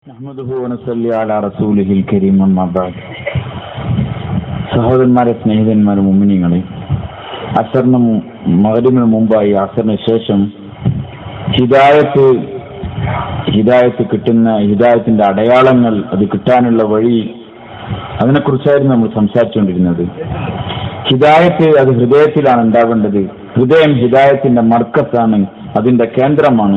نحمده ونصلي على رسوله الكريم أما بعد സഹോദരന്മാരെ സ്നേഹിതന്മാരെ മുമ്മിനിങ്ങളെ അസറിന് മകരിന് മുമ്പായി അസറിന് ശേഷം ഹിദായത്ത് ഹിദായത്ത് കിട്ടുന്ന ഹിദായത്തിന്റെ അടയാളങ്ങൾ അത് കിട്ടാനുള്ള വഴി അതിനെക്കുറിച്ചായിരുന്നു നമ്മൾ സംസാരിച്ചുകൊണ്ടിരുന്നത് ഹിദായത്ത് അത് ഹൃദയത്തിലാണ് ഉണ്ടാവേണ്ടത് ഹൃദയം ഹിദായത്തിന്റെ മർക്കസാണ് അതിന്റെ കേന്ദ്രമാണ്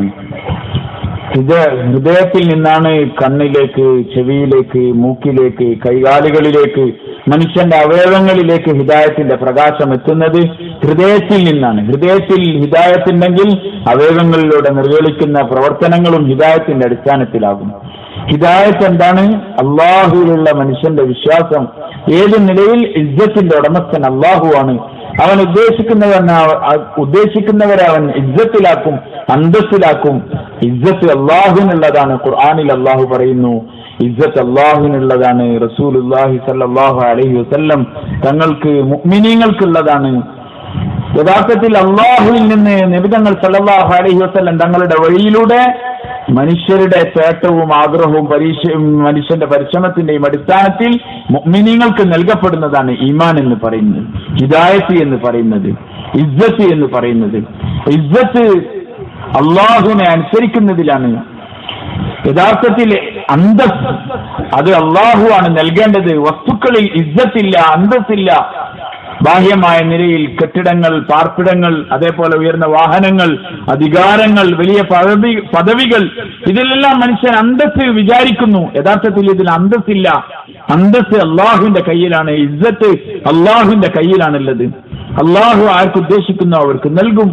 ഹൃദയ ഹൃദയത്തിൽ നിന്നാണ് കണ്ണിലേക്ക് ചെവിയിലേക്ക് മൂക്കിലേക്ക് കൈകാലുകളിലേക്ക് മനുഷ്യന്റെ അവയവങ്ങളിലേക്ക് ഹിദായത്തിന്റെ പ്രകാശം എത്തുന്നത് ഹൃദയത്തിൽ നിന്നാണ് ഹൃദയത്തിൽ ഹിദായത്തുണ്ടെങ്കിൽ അവയവങ്ങളിലൂടെ നിർവഹിക്കുന്ന പ്രവർത്തനങ്ങളും ഹിദായത്തിന്റെ അടിസ്ഥാനത്തിലാകും ഹിദായത്ത് എന്താണ് അള്ളാഹുവിലുള്ള മനുഷ്യന്റെ വിശ്വാസം ഏത് നിലയിൽ ഇജ്ജത്തിന്റെ ഉടമസ്ഥൻ അള്ളാഹുവാണ് അവൻ ഉദ്ദേശിക്കുന്നവൻ ഉദ്ദേശിക്കുന്നവരെ അവൻ ഇജ്ജത്തിലാക്കും അന്തസ്സിലാക്കും ഇജ്ജത്ത് അള്ളാഹുവിനുള്ളതാണ് ഖുർആാനിൽ അള്ളാഹു പറയുന്നു ഇജ്ജത്ത് അള്ളാഹുവിനുള്ളതാണ് റസൂലുല്ലാഹി സല്ലാഹു അലൈഹി വസല്ലം തങ്ങൾക്ക് മുഅ്മിനീങ്ങൾക്കുള്ളതാണ് യഥാർത്ഥത്തിൽ അള്ളാഹുവിൽ നിന്ന് നിബിതങ്ങൾ സല്ലല്ലാഹു അലൈഹി വസല്ലം തങ്ങളുടെ വഴിയിലൂടെ മനുഷ്യരുടെ തേട്ടവും ആഗ്രഹവും പരീക്ഷ മനുഷ്യന്റെ പരിശ്രമത്തിന്റെയും അടിസ്ഥാനത്തിൽ മുഅ്മിനീങ്ങൾക്ക് നൽകപ്പെടുന്നതാണ് ഈമാൻ എന്ന് പറയുന്നത് ഹിദായത്ത് എന്ന് പറയുന്നത് ഇജ്ജത്ത് എന്ന് പറയുന്നത് ഇജ്ജത്ത് അള്ളാഹുവിനെ അനുസരിക്കുന്നതിലാണ് യഥാർത്ഥത്തിൽ അന്തസ് അത് അള്ളാഹുവാണ് നൽകേണ്ടത് വസ്തുക്കളിൽ ഇജ്ജത്തില്ല അന്തസ്സില്ല ബാഹ്യമായ നിലയിൽ കെട്ടിടങ്ങൾ പാർപ്പിടങ്ങൾ അതേപോലെ ഉയർന്ന വാഹനങ്ങൾ അധികാരങ്ങൾ വലിയ പദവി പദവികൾ ഇതിലെല്ലാം മനുഷ്യൻ അന്തസ് വിചാരിക്കുന്നു യഥാർത്ഥത്തിൽ ഇതിൽ അന്തസ്സില്ല അന്തസ് അള്ളാഹുവിന്റെ കയ്യിലാണ് ഇജ്ജത്ത് അള്ളാഹുവിന്റെ കയ്യിലാണുള്ളത് അള്ളാഹു ആർക്ക് ഉദ്ദേശിക്കുന്നു അവർക്ക് നൽകും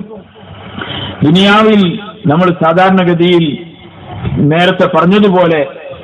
ദുനിയാവിൽ നമ്മൾ സാധാരണഗതിയിൽ നേരത്തെ പറഞ്ഞതുപോലെ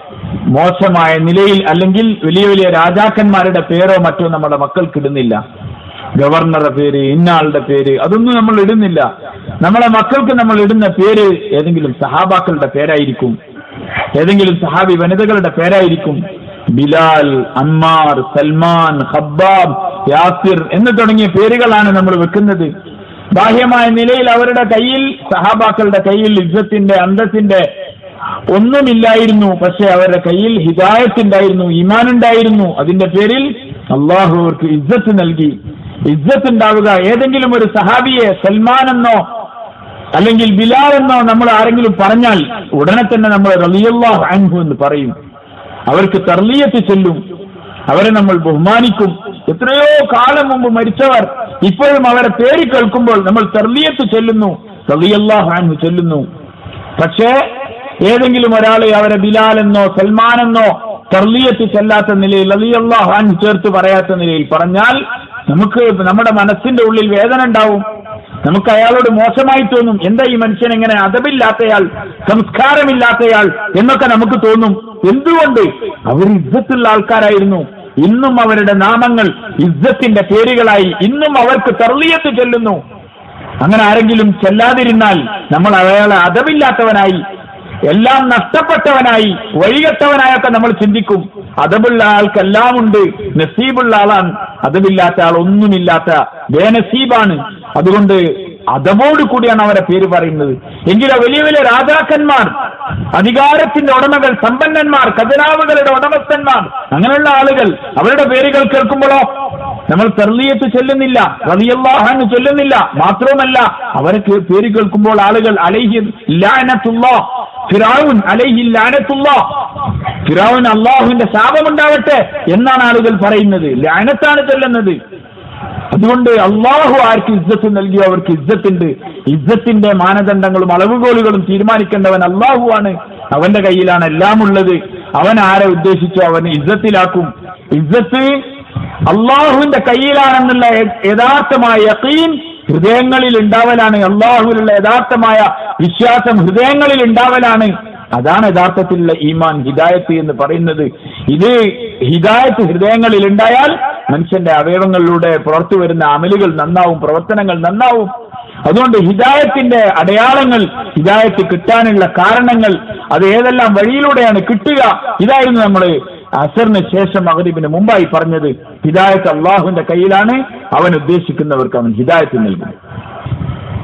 മോശമായ നിലയിൽ അല്ലെങ്കിൽ വലിയ വലിയ രാജാക്കന്മാരുടെ പേരോ മറ്റോ നമ്മുടെ മക്കൾക്ക് ഇടുന്നില്ല ഗവർണറുടെ പേര് ഇന്നയാളുടെ പേര് അതൊന്നും നമ്മൾ ഇടുന്നില്ല നമ്മളെ മക്കൾക്ക് നമ്മൾ ഇടുന്ന പേര് ഏതെങ്കിലും സഹാബാക്കളുടെ പേരായിരിക്കും ഏതെങ്കിലും സഹാബി വനിതകളുടെ പേരായിരിക്കും ബിലാൽ അമ്മാർ സൽമാൻ ഹബ്ബാബ് യാസിർ എന്ന് തുടങ്ങിയ പേരുകളാണ് നമ്മൾ വെക്കുന്നത് ബാഹ്യമായ നിലയിൽ അവരുടെ കയ്യിൽ സഹാബാക്കളുടെ കയ്യിൽ ഇജ്ജത്തിന്റെ അന്തസ്സിന്റെ ഒന്നുമില്ലായിരുന്നു പക്ഷെ അവരുടെ കയ്യിൽ ഹിദായത്ത് ഉണ്ടായിരുന്നു ഈമാൻ ഉണ്ടായിരുന്നു അതിന്റെ പേരിൽ അള്ളാഹു അവർക്ക് ഇജ്ജത്ത് നൽകി ഇജ്ജത്ത് ഉണ്ടാവുക ഏതെങ്കിലും ഒരു സഹാബിയെ സൽമാൻ എന്നോ അല്ലെങ്കിൽ ബിലാൽ എന്നോ നമ്മൾ ആരെങ്കിലും പറഞ്ഞാൽ ഉടനെ തന്നെ നമ്മൾ റലിയല്ലാഹു അൻഹു എന്ന് പറയും അവർക്ക് തർലീയത്ത് ചെല്ലും അവരെ നമ്മൾ ബഹുമാനിക്കും എത്രയോ കാലം മുമ്പ് മരിച്ചവർ ഇപ്പോഴും അവരെ പേര് കേൾക്കുമ്പോൾ നമ്മൾ തർലീയത്ത് ചെല്ലുന്നു റലിയല്ലാഹു അൻഹു ചെല്ലുന്നു പക്ഷേ ഏതെങ്കിലും ഒരാളെ അവരെ ബിലാൽ എന്നോ സൽമാൻ എന്നോ തർലീയത്ത് ചെല്ലാത്ത നിലയിൽ അലിയല്ലാഹു അൻഹു ചേർത്ത് പറയാത്ത നിലയിൽ പറഞ്ഞാൽ നമുക്ക് നമ്മുടെ മനസ്സിന്റെ ഉള്ളിൽ വേദന ഉണ്ടാവും നമുക്ക് അയാളോട് മോശമായി തോന്നും എന്താ ഈ മനുഷ്യൻ എങ്ങനെ അതപില്ലാത്തയാൾ സംസ്കാരമില്ലാത്തയാൾ എന്നൊക്കെ നമുക്ക് തോന്നും എന്തുകൊണ്ട് അവർ ഇജ്ജത്തുള്ള ആൾക്കാരായിരുന്നു ഇന്നും അവരുടെ നാമങ്ങൾ ഇജ്ജത്തിന്റെ പേരുകളായി ഇന്നും അവർക്ക് തർലീയത്ത് ചെല്ലുന്നു അങ്ങനെ ആരെങ്കിലും ചെല്ലാതിരുന്നാൽ നമ്മൾ അയാളെ അതവില്ലാത്തവനായി എല്ലാം നഷ്ടപ്പെട്ടവനായി വഴികെട്ടവനായൊക്കെ നമ്മൾ ചിന്തിക്കും അതബുള്ള ആൾക്കെല്ലാം ഉണ്ട് നസീബുള്ള ആളാണ് അതബില്ലാത്ത ആൾ ഒന്നുമില്ലാത്ത ബേനസീബാണ് അതുകൊണ്ട് അതമോട് കൂടിയാണ് അവരെ പേര് പറയുന്നത് എങ്കിലോ വലിയ വലിയ രാജാക്കന്മാർ അധികാരത്തിന്റെ ഉടമകൾ സമ്പന്നന്മാർ ഖജനാവുകളുടെ ഉടമസ്ഥന്മാർ അങ്ങനെയുള്ള ആളുകൾ അവരുടെ പേരുകൾ കേൾക്കുമ്പോഴോ നമ്മൾ തെർലിയത്ത് ചെല്ലുന്നില്ല റളിയല്ലാഹു ചൊല്ലുന്നില്ല മാത്രവുമല്ല അവരെ പേര് കേൾക്കുമ്പോൾ ആളുകൾ അലൈഹി ലാനത്തുള്ള ഫിറാവുൻ അലൈഹി ലാനത്തുള്ള ഫിറാവുൻ അള്ളാഹുവിന്റെ ശാപമുണ്ടാവട്ടെ എന്നാണ് ആളുകൾ പറയുന്നത് ലാനത്താണ് ചൊല്ലുന്നത് അതുകൊണ്ട് അള്ളാഹു ആർക്ക് ഇജ്ജത്ത് നൽകിയോ അവർക്ക് ഇജ്ജത്തുണ്ട് ഇജ്ജത്തിന്റെ മാനദണ്ഡങ്ങളും അളവുകോലുകളും തീരുമാനിക്കേണ്ടവൻ അള്ളാഹുവാണ് അവന്റെ കയ്യിലാണ് എല്ലാം ഉള്ളത് അവൻ ആരെ ഉദ്ദേശിച്ചോ അവൻ ഇജ്ജത്തിലാക്കും ഇജ്ജത്ത് അള്ളാഹുവിന്റെ കയ്യിലാണെന്നുള്ള യഥാർത്ഥമായ യക്കീൻ ഹൃദയങ്ങളിൽ ഉണ്ടാവലാണ് അള്ളാഹുവിലുള്ള യഥാർത്ഥമായ വിശ്വാസം ഹൃദയങ്ങളിൽ ഉണ്ടാവലാണ് അതാണ് യഥാർത്ഥത്തിലുള്ള ഈമാൻ ഹിദായത്ത് എന്ന് പറയുന്നത് ഇത് ഹിദായത്ത് ഹൃദയങ്ങളിൽ ഉണ്ടായാൽ മനുഷ്യന്റെ അവയവങ്ങളിലൂടെ പുറത്തു വരുന്ന അമലുകൾ നന്നാവും പ്രവർത്തനങ്ങൾ നന്നാവും അതുകൊണ്ട് ഹിദായത്തിന്റെ അടയാളങ്ങൾ ഹിദായത്ത് കിട്ടാനുള്ള കാരണങ്ങൾ അത് ഏതെല്ലാം വഴിയിലൂടെയാണ് കിട്ടുക ഇതായിരുന്നു നമ്മൾ അസറിന് ശേഷം മകരീബിന് മുമ്പായി പറഞ്ഞത് ഹിദായത്ത് അള്ളാഹുവിന്റെ കയ്യിലാണ് അവൻ ഉദ്ദേശിക്കുന്നവർക്ക് അവൻ ഹിദായത്ത് നൽകും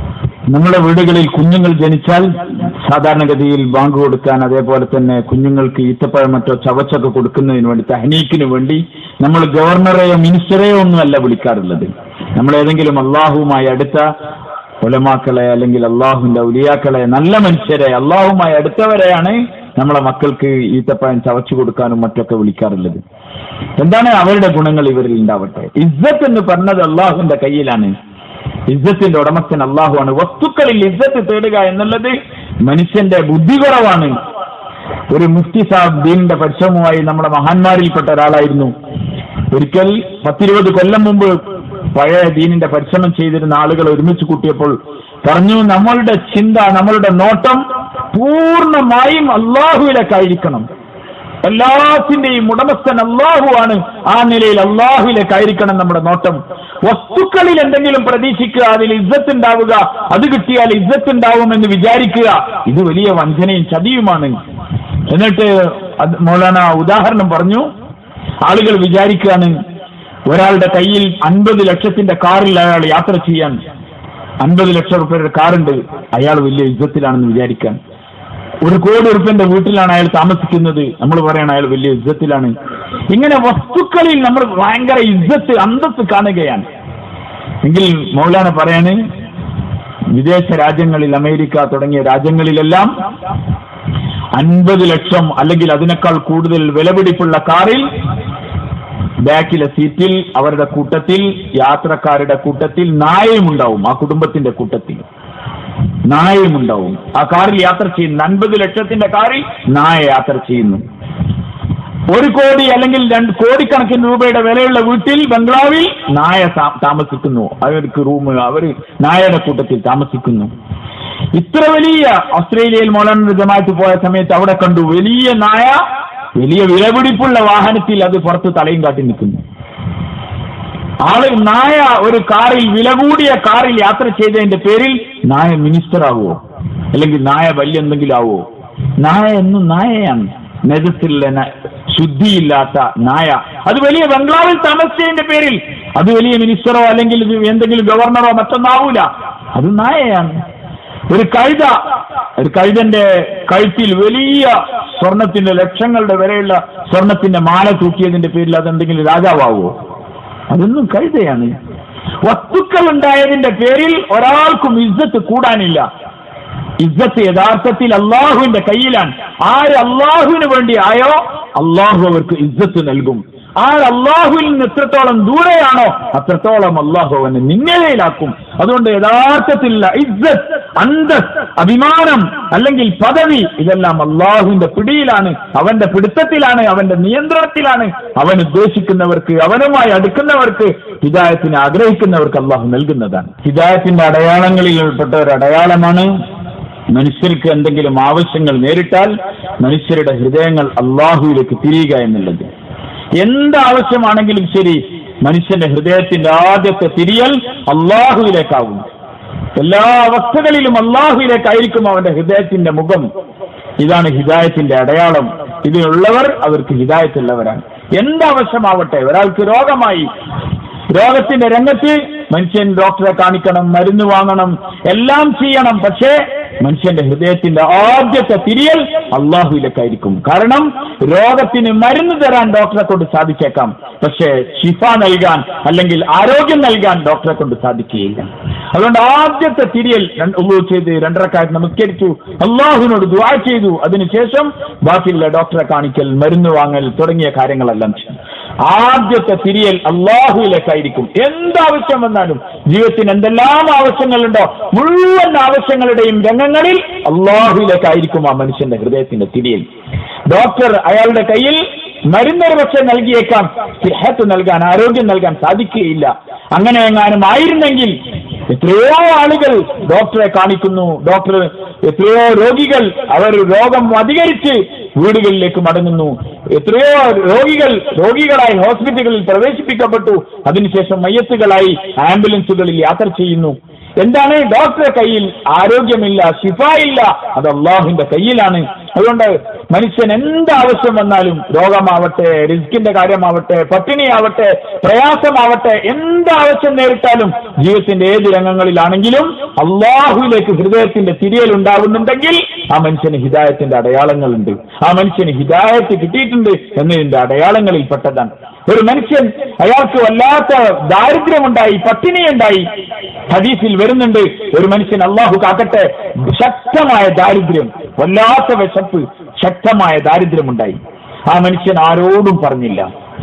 നമ്മുടെ വീടുകളിൽ കുഞ്ഞുങ്ങൾ ജനിച്ചാൽ സാധാരണഗതിയിൽ ബാങ്ക് കൊടുക്കാൻ അതേപോലെ തന്നെ കുഞ്ഞുങ്ങൾക്ക് ഈത്തപ്പഴം മറ്റോ ചവച്ചൊക്കെ കൊടുക്കുന്നതിന് വേണ്ടി തഹനീക്കിന് വേണ്ടി നമ്മൾ ഗവർണറെയോ മിനിസ്റ്ററെയോ ഒന്നുമല്ല വിളിക്കാറുള്ളത് നമ്മൾ ഏതെങ്കിലും അള്ളാഹുവുമായി അടുത്ത ഉലമാക്കളെ അല്ലെങ്കിൽ അള്ളാഹുവിന്റെ ഔലിയാക്കളെ നല്ല മനുഷ്യരെ അള്ളാഹുമായി അടുത്തവരെയാണ് നമ്മളെ മക്കൾക്ക് ഈത്തപ്പഴം ചവച്ചു കൊടുക്കാനും മറ്റൊക്കെ വിളിക്കാറുള്ളത് എന്താണ് അവരുടെ ഗുണങ്ങൾ ഇവരിൽ ഉണ്ടാവട്ടെ ഇസ്സത്ത് എന്ന് പറഞ്ഞത് അള്ളാഹുവിന്റെ കയ്യിലാണ് ഇസ്സത്തിന്റെ ഉടമസ്ഥൻ അള്ളാഹുവാണ് വസ്തുക്കളിൽ ഇസ്സത്ത് തേടുക എന്നുള്ളത് മനുഷ്യന്റെ ബുദ്ധി കുറവാണ് ഒരു മുഫ്തി സാബ് ദീനിന്റെ പരിശ്രമവുമായി നമ്മുടെ മഹാന്മാരിൽപ്പെട്ട ഒരാളായിരുന്നു ഒരിക്കൽ പത്തിരുപത് കൊല്ലം മുമ്പ് പഴയ ദീനിന്റെ പരിശ്രമം ചെയ്തിരുന്ന ആളുകൾ ഒരുമിച്ച് കൂട്ടിയപ്പോൾ പറഞ്ഞു നമ്മളുടെ ചിന്ത നമ്മളുടെ നോട്ടം പൂർണ്ണമായും അള്ളാഹുവിലേക്കായിരിക്കണം എല്ലാത്തിന്റെയും ഉടമസ്ഥൻ അള്ളാഹുവാണ് ആ നിലയിൽ അള്ളാഹുവിലേക്കായിരിക്കണം നമ്മുടെ നോട്ടം വസ്തുക്കളിൽ എന്തെങ്കിലും പ്രതീക്ഷിക്കുക അതിൽ ഇജ്ജത്ത് ഉണ്ടാവുക അത് കിട്ടിയാൽ ഇജ്ജത്ത് ഉണ്ടാവുമെന്ന് വിചാരിക്കുക ഇത് വലിയ വഞ്ചനയും ചതിയുമാണ് എന്നിട്ട് അത് മൗലാന ഉദാഹരണം പറഞ്ഞു ആളുകൾ വിചാരിക്കുകയാണ് ഒരാളുടെ കയ്യിൽ അൻപത് ലക്ഷത്തിന്റെ കാറിൽ അയാൾ യാത്ര ചെയ്യാൻ അൻപത് ലക്ഷം റുപ്യയുടെ കാറുണ്ട് അയാൾ വലിയ യുദ്ധത്തിലാണെന്ന് വിചാരിക്കാൻ ഒരു കോടി ഉറുപ്പ്യന്റെ വീട്ടിലാണ് അയാൾ താമസിക്കുന്നത് നമ്മൾ പറയണം അയാൾ വലിയ യുദ്ധത്തിലാണ് ഇങ്ങനെ വസ്തുക്കളിൽ നമ്മൾ ഭയങ്കര യുദ്ധത്ത് അന്തസ് കാണുകയാണ് എങ്കിൽ മൗലാന പറയാണ് വിദേശ രാജ്യങ്ങളിൽ അമേരിക്ക തുടങ്ങിയ രാജ്യങ്ങളിലെല്ലാം അൻപത് ലക്ഷം അല്ലെങ്കിൽ അതിനേക്കാൾ കൂടുതൽ വിലപിടിപ്പുള്ള കാറിൽ ബാക്കിലെ സീറ്റിൽ അവരുടെ കൂട്ടത്തിൽ യാത്രക്കാരുടെ കൂട്ടത്തിൽ നായയും ഉണ്ടാവും ആ കുടുംബത്തിന്റെ കൂട്ടത്തിൽ നായയും ഉണ്ടാവും ആ കാറിൽ യാത്ര ചെയ്യുന്നു അൻപത് ലക്ഷത്തിന്റെ കാറിൽ നായ യാത്ര ചെയ്യുന്നു ഒരു കോടി അല്ലെങ്കിൽ രണ്ട് കോടിക്കണക്കിന് രൂപയുടെ വിലയുള്ള വീട്ടിൽ ബംഗ്ലാവിൽ നായ താ- താമസിക്കുന്നു അവർക്ക് റൂം അവർ നായയുടെ കൂട്ടത്തിൽ താമസിക്കുന്നു ഇത്ര വലിയ ഓസ്ട്രേലിയയിൽ മൗലാന ജമാഅത്ത് പോയ സമയത്ത് അവിടെ കണ്ടു വലിയ നായ വലിയ വിലപിടിപ്പുള്ള വാഹനത്തിൽ അത് പുറത്ത് തലയും കാട്ടി നിൽക്കുന്നു ആള് നായ ഒരു കാറിൽ വില കൂടിയ കാറിൽ യാത്ര ചെയ്തതിന്റെ പേരിൽ നായ മിനിസ്റ്റർ ആവുമോ അല്ലെങ്കിൽ നായ വലിയ എന്തെങ്കിലും ആവുമോ നായ എന്നും നായയാണ് നെജസ്സിലുള്ള ന- ശുദ്ധിയില്ലാത്ത നായ അത് വലിയ ബംഗ്ലാവിൽ താമസിച്ചതിന്റെ പേരിൽ അത് വലിയ മിനിസ്റ്ററോ അല്ലെങ്കിൽ ഇത് എന്തെങ്കിലും ഗവർണറോ മറ്റൊന്നാവൂല അത് നായയാണ് ഒരു കഴുത ഒരു കഴുതന്റെ കഴുത്തിൽ വലിയ സ്വർണത്തിന്റെ ലക്ഷങ്ങളുടെ വരെയുള്ള സ്വർണത്തിന്റെ മാല തൂക്കിയതിന്റെ പേരിൽ അതെന്തെങ്കിലും രാജാവാവോ അതൊന്നും കഴുതയാണ് വസ്തുക്കൾ ഉണ്ടായതിന്റെ പേരിൽ ഒരാൾക്കും ഇജ്ജത്ത് കൂടാനില്ല ഇജ്ജത്ത് യഥാർത്ഥത്തിൽ അള്ളാഹുവിന്റെ കയ്യിലാണ് ആര് അള്ളാഹുവിന് വേണ്ടി ആയോ അള്ളാഹു അവർക്ക് ഇജ്ജത്ത് നൽകും ആർ അള്ളാഹുവിൽ നിന്ന് എത്രത്തോളം ദൂരെയാണോ അത്രത്തോളം അള്ളാഹു അവനെ നിന്നലയിലാക്കും അതുകൊണ്ട് യഥാർത്ഥത്തിലുള്ള ഇജ്ജത്ത് അന്തസ് അഭിമാനം അല്ലെങ്കിൽ പദവി ഇതെല്ലാം അള്ളാഹുവിന്റെ പിടിയിലാണ് അവന്റെ പിടുത്തത്തിലാണ് അവന്റെ നിയന്ത്രണത്തിലാണ് അവൻ ഉദ്ദേശിക്കുന്നവർക്ക് അവനുമായി അടുക്കുന്നവർക്ക് ഹിദായത്തിന് ആഗ്രഹിക്കുന്നവർക്ക് അള്ളാഹു നൽകുന്നതാണ് ഹിദായത്തിന്റെ അടയാളങ്ങളിൽ ഉൾപ്പെട്ട ഒരു അടയാളമാണ് മനുഷ്യർക്ക് എന്തെങ്കിലും ആവശ്യങ്ങൾ നേരിട്ടാൽ മനുഷ്യരുടെ ഹൃദയങ്ങൾ അള്ളാഹുവിലേക്ക് തിരിയുക എന്നുള്ളത് എന്ത് ആവശ്യമാണെങ്കിലും ശരി മനുഷ്യന്റെ ഹൃദയത്തിന്റെ ആദ്യത്തെ തിരിയൽ അള്ളാഹുവിലേക്കാവും എല്ലാ അവസ്ഥകളിലും അള്ളാഹുവിലേക്കായിരിക്കും അവന്റെ ഹൃദയത്തിന്റെ മുഖം ഇതാണ് ഹിദായത്തിന്റെ അടയാളം ഇതിലുള്ളവർ അവർക്ക് ഹിദായത്തുള്ളവരാണ് എന്താവശ്യമാവട്ടെ ഒരാൾക്ക് രോഗമായി രോഗത്തിന്റെ രംഗത്ത് മനുഷ്യൻ ഡോക്ടറെ കാണിക്കണം മരുന്ന് വാങ്ങണം എല്ലാം ചെയ്യണം പക്ഷേ മനുഷ്യന്റെ ഹൃദയത്തിന്റെ ആദ്യത്തെ തിരിയൽ അള്ളാഹുവിലേക്കായിരിക്കും കാരണം രോഗത്തിന് മരുന്ന് തരാൻ ഡോക്ടറെ കൊണ്ട് സാധിച്ചേക്കാം പക്ഷേ ഷിഫ നൽകാൻ അല്ലെങ്കിൽ ആരോഗ്യം നൽകാൻ ഡോക്ടറെ കൊണ്ട് സാധിക്കുകയില്ല അതുകൊണ്ട് ആദ്യത്തെ തിരിയൽ രണ്ട് ഉള്ളു ചെയ്ത് രണ്ടരക്കാർ നമസ്കരിച്ചു അള്ളാഹുവിനോട് ദുആ ചെയ്തു അതിനുശേഷം ബാക്കിയുള്ള ഡോക്ടറെ കാണിക്കൽ മരുന്ന് വാങ്ങൽ തുടങ്ങിയ കാര്യങ്ങളെല്ലാം ചെയ്യും ആദ്യത്തെ തിരിയൽ അള്ളാഹുവിലേക്കായിരിക്കും എന്താവശ്യം വന്നാലും ജീവിതത്തിന് എന്തെല്ലാം ആവശ്യങ്ങളുണ്ടോ മുഴുവൻ ആവശ്യങ്ങളുടെയും രംഗങ്ങളിൽ അള്ളാഹുവിലേക്കായിരിക്കും ആ മനുഷ്യന്റെ ഹൃദയത്തിന്റെ തിരിയൽ ഡോക്ടർ അയാളുടെ കയ്യിൽ മരുന്നൊരു പക്ഷെ നൽകിയേക്കാം സിഹത്ത് നൽകാൻ ആരോഗ്യം നൽകാൻ സാധിക്കുകയില്ല അങ്ങനെ എങ്ങാനും ആയിരുന്നെങ്കിൽ എത്രയോ ആളുകൾ ഡോക്ടറെ കാണിക്കുന്നു ഡോക്ടർ എത്രയോ രോഗികൾ അവർ രോഗം അധികരിച്ച് വീടുകളിലേക്ക് മടങ്ങുന്നു എത്രയോ രോഗികൾ രോഗികളായി ഹോസ്പിറ്റലുകളിൽ പ്രവേശിപ്പിക്കപ്പെട്ടു അതിനുശേഷം മയ്യത്തുകളായി ആംബുലൻസുകളിൽ യാത്ര ചെയ്യുന്നു എന്താണ് ഡോക്ടറെ കയ്യിൽ ആരോഗ്യമില്ല ശിഫ ഇല്ല അത് അള്ളാഹുവിന്റെ കയ്യിലാണ് അതുകൊണ്ട് മനുഷ്യൻ എന്ത് ആവശ്യം വന്നാലും രോഗമാവട്ടെ റിസ്കിന്റെ കാര്യമാവട്ടെ പട്ടിണിയാവട്ടെ പ്രയാസമാവട്ടെ എന്ത് ആവശ്യം നേരിട്ടാലും ജീവിതത്തിന്റെ ഏത് രംഗങ്ങളിലാണെങ്കിലും അള്ളാഹുവിലേക്ക് ഹൃദയത്തിന്റെ തിരിയൽ ഉണ്ടാകുന്നുണ്ടെങ്കിൽ ആ മനുഷ്യന് ഹിദായത്തിന്റെ അടയാളങ്ങളുണ്ട് ആ മനുഷ്യന് ഹിദായത്ത് കിട്ടിയിട്ടുണ്ട് എന്നതിന്റെ അടയാളങ്ങളിൽ പെട്ടതാണ് ഒരു മനുഷ്യൻ അയാൾക്ക് വല്ലാത്ത ദാരിദ്ര്യമുണ്ടായി പട്ടിണിയുണ്ടായി ഹദീസിൽ വരുന്നുണ്ട് ഒരു മനുഷ്യൻ അള്ളാഹു കാക്കട്ടെ ശക്തമായ ദാരിദ്ര്യം വല്ലാത്ത വിശപ്പ് ശക്തമായ ദാരിദ്ര്യമുണ്ടായി ആ മനുഷ്യൻ ആരോടും പറഞ്ഞില്ല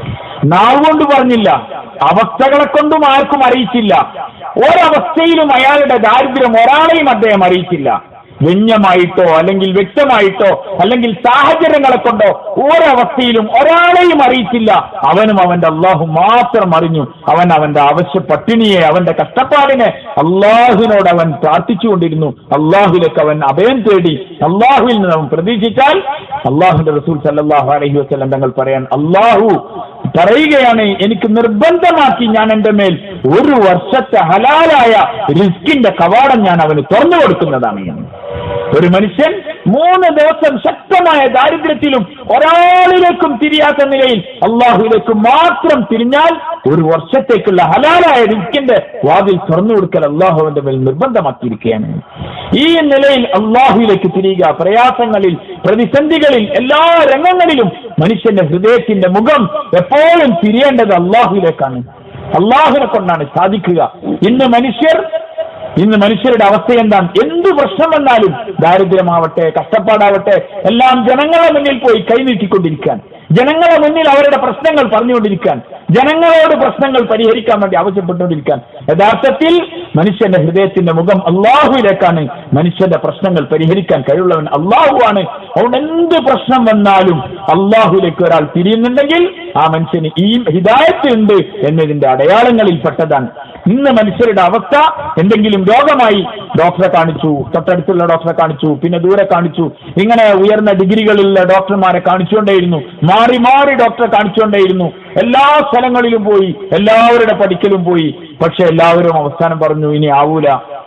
നാവ് കൊണ്ട് പറഞ്ഞില്ല അവസ്ഥകളെ കൊണ്ടും ആർക്കും അറിയിച്ചില്ല ഒരവസ്ഥയിലും അയാളുടെ ദാരിദ്ര്യം ഒരാളെയും അദ്ദേഹം അറിയിച്ചില്ല വ്യഞ്ഞമായിട്ടോ അല്ലെങ്കിൽ വ്യക്തമായിട്ടോ അല്ലെങ്കിൽ സാഹചര്യങ്ങളെ കൊണ്ടോ ഒരവസ്ഥയിലും ഒരാളെയും അറിയിച്ചില്ല അവനും അവന്റെ അള്ളാഹു മാത്രം അറിഞ്ഞു അവൻ അവന്റെ അവശ്യ പട്ടിണിയെ അവന്റെ കഷ്ടപ്പാടിനെ അള്ളാഹുവിനോട് അവൻ പ്രാർത്ഥിച്ചുകൊണ്ടിരുന്നു അള്ളാഹുലേക്ക് അവൻ അഭയം തേടി അള്ളാഹുവിൽ നിന്ന് അവൻ പ്രതീക്ഷിച്ചാൽ അള്ളാഹുന്റെ റസൂൽ സല്ലാഹു അലഹി വസ്ലം തങ്ങൾ പറയാൻ അള്ളാഹു പറയുകയാണ് എനിക്ക് നിർബന്ധമാക്കി ഞാൻ എന്റെ മേൽ ഒരു വർഷത്തെ ഹലാലായ റിസ്കിന്റെ കവാടം ഞാൻ അവന് തുറന്നു കൊടുക്കുന്നതാണ് എന്ന് ഒരു മനുഷ്യൻ മൂന്ന് ദിവസം ശക്തമായ ദാരിദ്ര്യത്തിലും ഒരാളിലേക്കും തിരിയാത്ത നിലയിൽ അള്ളാഹുവിലേക്ക് മാത്രം തിരിഞ്ഞാൽ ഒരു വർഷത്തേക്കുള്ള ഹലാലായ റിസ്കിന്റെ വാതിൽ തുറന്നു കൊടുക്കൽ അള്ളാഹുവിന്റെ മേൽ നിർബന്ധമാക്കിയിരിക്കുകയാണ് ഈ നിലയിൽ അള്ളാഹുവിലേക്ക് തിരിയുക പ്രയാസങ്ങളിൽ പ്രതിസന്ധികളിൽ എല്ലാ രംഗങ്ങളിലും മനുഷ്യന്റെ ഹൃദയത്തിന്റെ മുഖം എപ്പോഴും തിരിയേണ്ടത് അള്ളാഹുവിലേക്കാണ് അള്ളാഹുവിനെ കൊണ്ടാണ് സാധിക്കുക ഇന്ന് മനുഷ്യർ ഇന്ന് മനുഷ്യരുടെ അവസ്ഥ എന്താണ് എന്ത് പ്രശ്നം വന്നാലും ദാരിദ്ര്യമാവട്ടെ കഷ്ടപ്പാടാവട്ടെ എല്ലാം ജനങ്ങളെ മുന്നിൽ പോയി കൈനീട്ടിക്കൊണ്ടിരിക്കാൻ ജനങ്ങളെ മുന്നിൽ അവരുടെ പ്രശ്നങ്ങൾ പറഞ്ഞുകൊണ്ടിരിക്കാൻ ജനങ്ങളോട് പ്രശ്നങ്ങൾ പരിഹരിക്കാൻ വേണ്ടി ആവശ്യപ്പെട്ടുകൊണ്ടിരിക്കാൻ യഥാർത്ഥത്തിൽ മനുഷ്യന്റെ ഹൃദയത്തിന്റെ മുഖം അള്ളാഹുവിലേക്കാണ് മനുഷ്യന്റെ പ്രശ്നങ്ങൾ പരിഹരിക്കാൻ കഴിവുള്ളവൻ അള്ളാഹുവാണ് അതുകൊണ്ട് എന്ത് പ്രശ്നം വന്നാലും അള്ളാഹുലേക്ക് ഒരാൾ തിരിയുന്നുണ്ടെങ്കിൽ ആ മനുഷ്യന് ഈ ഹിദായത്ത് ഉണ്ട് എന്നതിന്റെ അടയാളങ്ങളിൽ പെട്ടതാണ് ഇന്ന് മനുഷ്യരുടെ അവസ്ഥ എന്തെങ്കിലും രോഗമായി ഡോക്ടറെ കാണിച്ചു തൊട്ടടുത്തുള്ള ഡോക്ടറെ കാണിച്ചു പിന്നെ ദൂരെ കാണിച്ചു ഇങ്ങനെ ഉയർന്ന ഡിഗ്രികളിലുള്ള ഡോക്ടർമാരെ കാണിച്ചുകൊണ്ടേയിരുന്നു മാറി മാറി ഡോക്ടറെ കാണിച്ചുകൊണ്ടേയിരുന്നു എല്ലാ സ്ഥലങ്ങളിലും പോയി എല്ലാവരുടെ പഠിക്കലും പോയി പക്ഷെ എല്ലാവരും അവസാനം പറഞ്ഞു ഇനി ആവൂല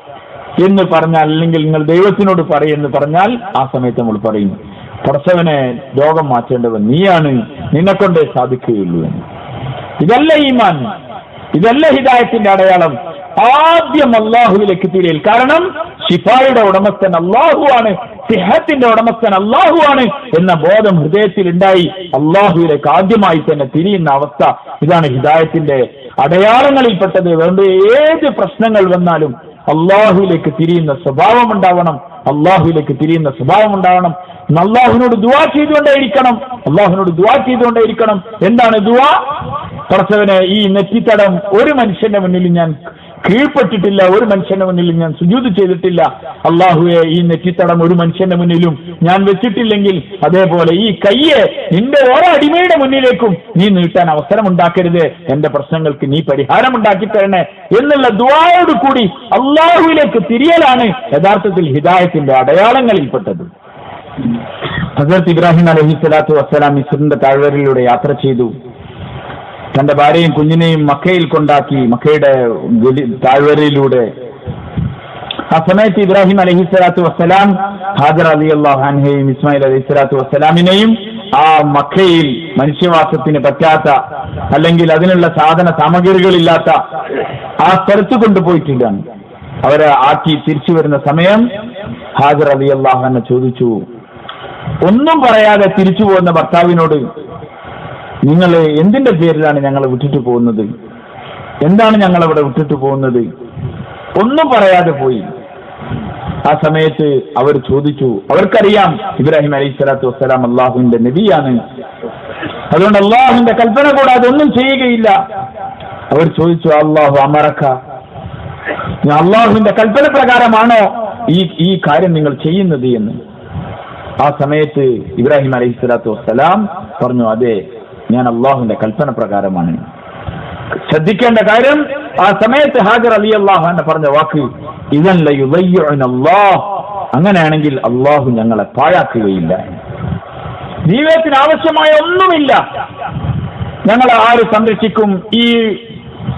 എന്ന് പറഞ്ഞാൽ അല്ലെങ്കിൽ നിങ്ങൾ ദൈവത്തിനോട് പറയുമെന്ന് പറഞ്ഞാൽ ആ സമയത്ത് നമ്മൾ പറയും പ്രസവനെ രോഗം മാറ്റേണ്ടവൻ നീയാണ് നിന്നെക്കൊണ്ടേ സാധിക്കുകയുള്ളൂ എന്ന് ഇതല്ല ഈമാൻ ഇതല്ല ഹിദായത്തിന്റെ അടയാളം ആദ്യം അള്ളാഹുവിലേക്ക് തിരിയൽ കാരണം ഷിഫായുടെ ഉടമസ്ഥൻ അള്ളാഹുവാണ് സിഹത്തിന്റെ ഉടമസ്ഥൻ അള്ളാഹുവാണ് എന്ന ബോധം ഹൃദയത്തിൽ ഉണ്ടായി അള്ളാഹുവിലേക്ക് ആദ്യമായി തന്നെ തിരിയുന്ന അവസ്ഥ ഇതാണ് ഹിദായത്തിന്റെ അടയാളങ്ങളിൽപ്പെട്ടത് അതുകൊണ്ട് ഏത് പ്രശ്നങ്ങൾ വന്നാലും അള്ളാഹുവിലേക്ക് തിരിയുന്ന സ്വഭാവം ഉണ്ടാവണം അള്ളാഹുവിലേക്ക് തിരിയുന്ന സ്വഭാവം ഉണ്ടാവണം അള്ളാഹുവിനോട് ദുവാ ചെയ്തുകൊണ്ടേയിരിക്കണം അള്ളാഹുവിനോട് ദുവാ ചെയ്തുകൊണ്ടേയിരിക്കണം എന്താണ് ദുവാ പറച്ചവന് ഈ നെറ്റിത്തടം ഒരു മനുഷ്യന്റെ മുന്നിൽ ഞാൻ കീഴ്പ്പെട്ടിട്ടില്ല ഒരു മനുഷ്യന്റെ മുന്നിലും ഞാൻ സുജൂത് ചെയ്തിട്ടില്ല അള്ളാഹുവെ ഈ നെറ്റിത്തടം ഒരു മനുഷ്യന്റെ മുന്നിലും ഞാൻ വെച്ചിട്ടില്ലെങ്കിൽ അതേപോലെ ഈ കയ്യെ നിന്റെ ഓരോ അടിമയുടെ മുന്നിലേക്കും നീ നീട്ടാൻ അവസരമുണ്ടാക്കരുത് എന്റെ പ്രശ്നങ്ങൾക്ക് നീ പരിഹാരം ഉണ്ടാക്കി തരണേ എന്നുള്ള ദുവായോട് കൂടി അള്ളാഹുവിലേക്ക് തിരിയലാണ് യഥാർത്ഥത്തിൽ ഹിദായത്തിന്റെ അടയാളങ്ങളിൽപ്പെട്ടത് ഹസരത്ത് ഇബ്രാഹിം അലഹി സ്വലാത്തു വസ്സലാം മിസ്രിന്റെ താഴ്വരയിലൂടെ യാത്ര ചെയ്തു തന്റെ ഭാര്യയും കുഞ്ഞിനെയും മക്കയിൽ കൊണ്ടാക്കി മക്കയുടെ ഗലി- താഴ്വരയിലൂടെ ആ സമയത്ത് ഇബ്രാഹിം അലഹി സ്വലാത്തു വസ്സലാം ഹാജർ അലി അള്ളാഹാൻഹയും ഇസ്മായിൽ അലൈഹി സ്വലാത്തു വസ്സലാമിനെയും ആ മക്കയിൽ മനുഷ്യവാസത്തിന് പറ്റാത്ത അല്ലെങ്കിൽ അതിനുള്ള സാധന സാമഗ്രികളില്ലാത്ത ആ സ്ഥലത്ത് കൊണ്ടുപോയിട്ടില്ലാണ് അവരെ ആക്കി തിരിച്ചു വരുന്ന സമയം ഹാജർ അലി അള്ളാഹാനെ ചോദിച്ചു ഒന്നും പറയാതെ തിരിച്ചു പോകുന്ന ഭർത്താവിനോട് നിങ്ങൾ എന്തിന്റെ പേരിലാണ് ഞങ്ങൾ വിട്ടിട്ട് പോകുന്നത് എന്താണ് ഞങ്ങൾ അവിടെ വിട്ടിട്ട് പോകുന്നത് ഒന്നും പറയാതെ പോയി ആ സമയത്ത് അവർ ചോദിച്ചു അവർക്കറിയാം ഇബ്രാഹിം അലൈഹി സ്വലാത്തു വസ്സലാം അള്ളാഹുവിന്റെ നബിയാണ് അതുകൊണ്ട് അള്ളാഹുവിന്റെ കൽപ്പന കൂടാതെ ഒന്നും ചെയ്യുകയില്ല അവർ ചോദിച്ചു അള്ളാഹു അമറക്ക അള്ളാഹുവിന്റെ കൽപ്പന പ്രകാരമാണോ ഈ ഈ കാര്യം നിങ്ങൾ ചെയ്യുന്നത് എന്ന് ആ സമയത്ത് ഇബ്രാഹിം അലൈഹി സ്വലാത്തു വസ്സലാം പറഞ്ഞു അതെ ഞാൻ അള്ളാഹുവിന്റെ കൽപ്പന പ്രകാരമാണ് ശ്രദ്ധിക്കേണ്ട കാര്യം ആ സമയത്ത് ഹാജർ അലി അള്ളാഹു പറഞ്ഞ വാക്ക് ഇതല്ല അള്ളാഹ് അങ്ങനെയാണെങ്കിൽ അള്ളാഹു ഞങ്ങളെ പാഴാക്കുകയില്ല ജീവിതത്തിന് ആവശ്യമായ ഒന്നുമില്ല ഞങ്ങളെ ആര് സംരക്ഷിക്കും ഈ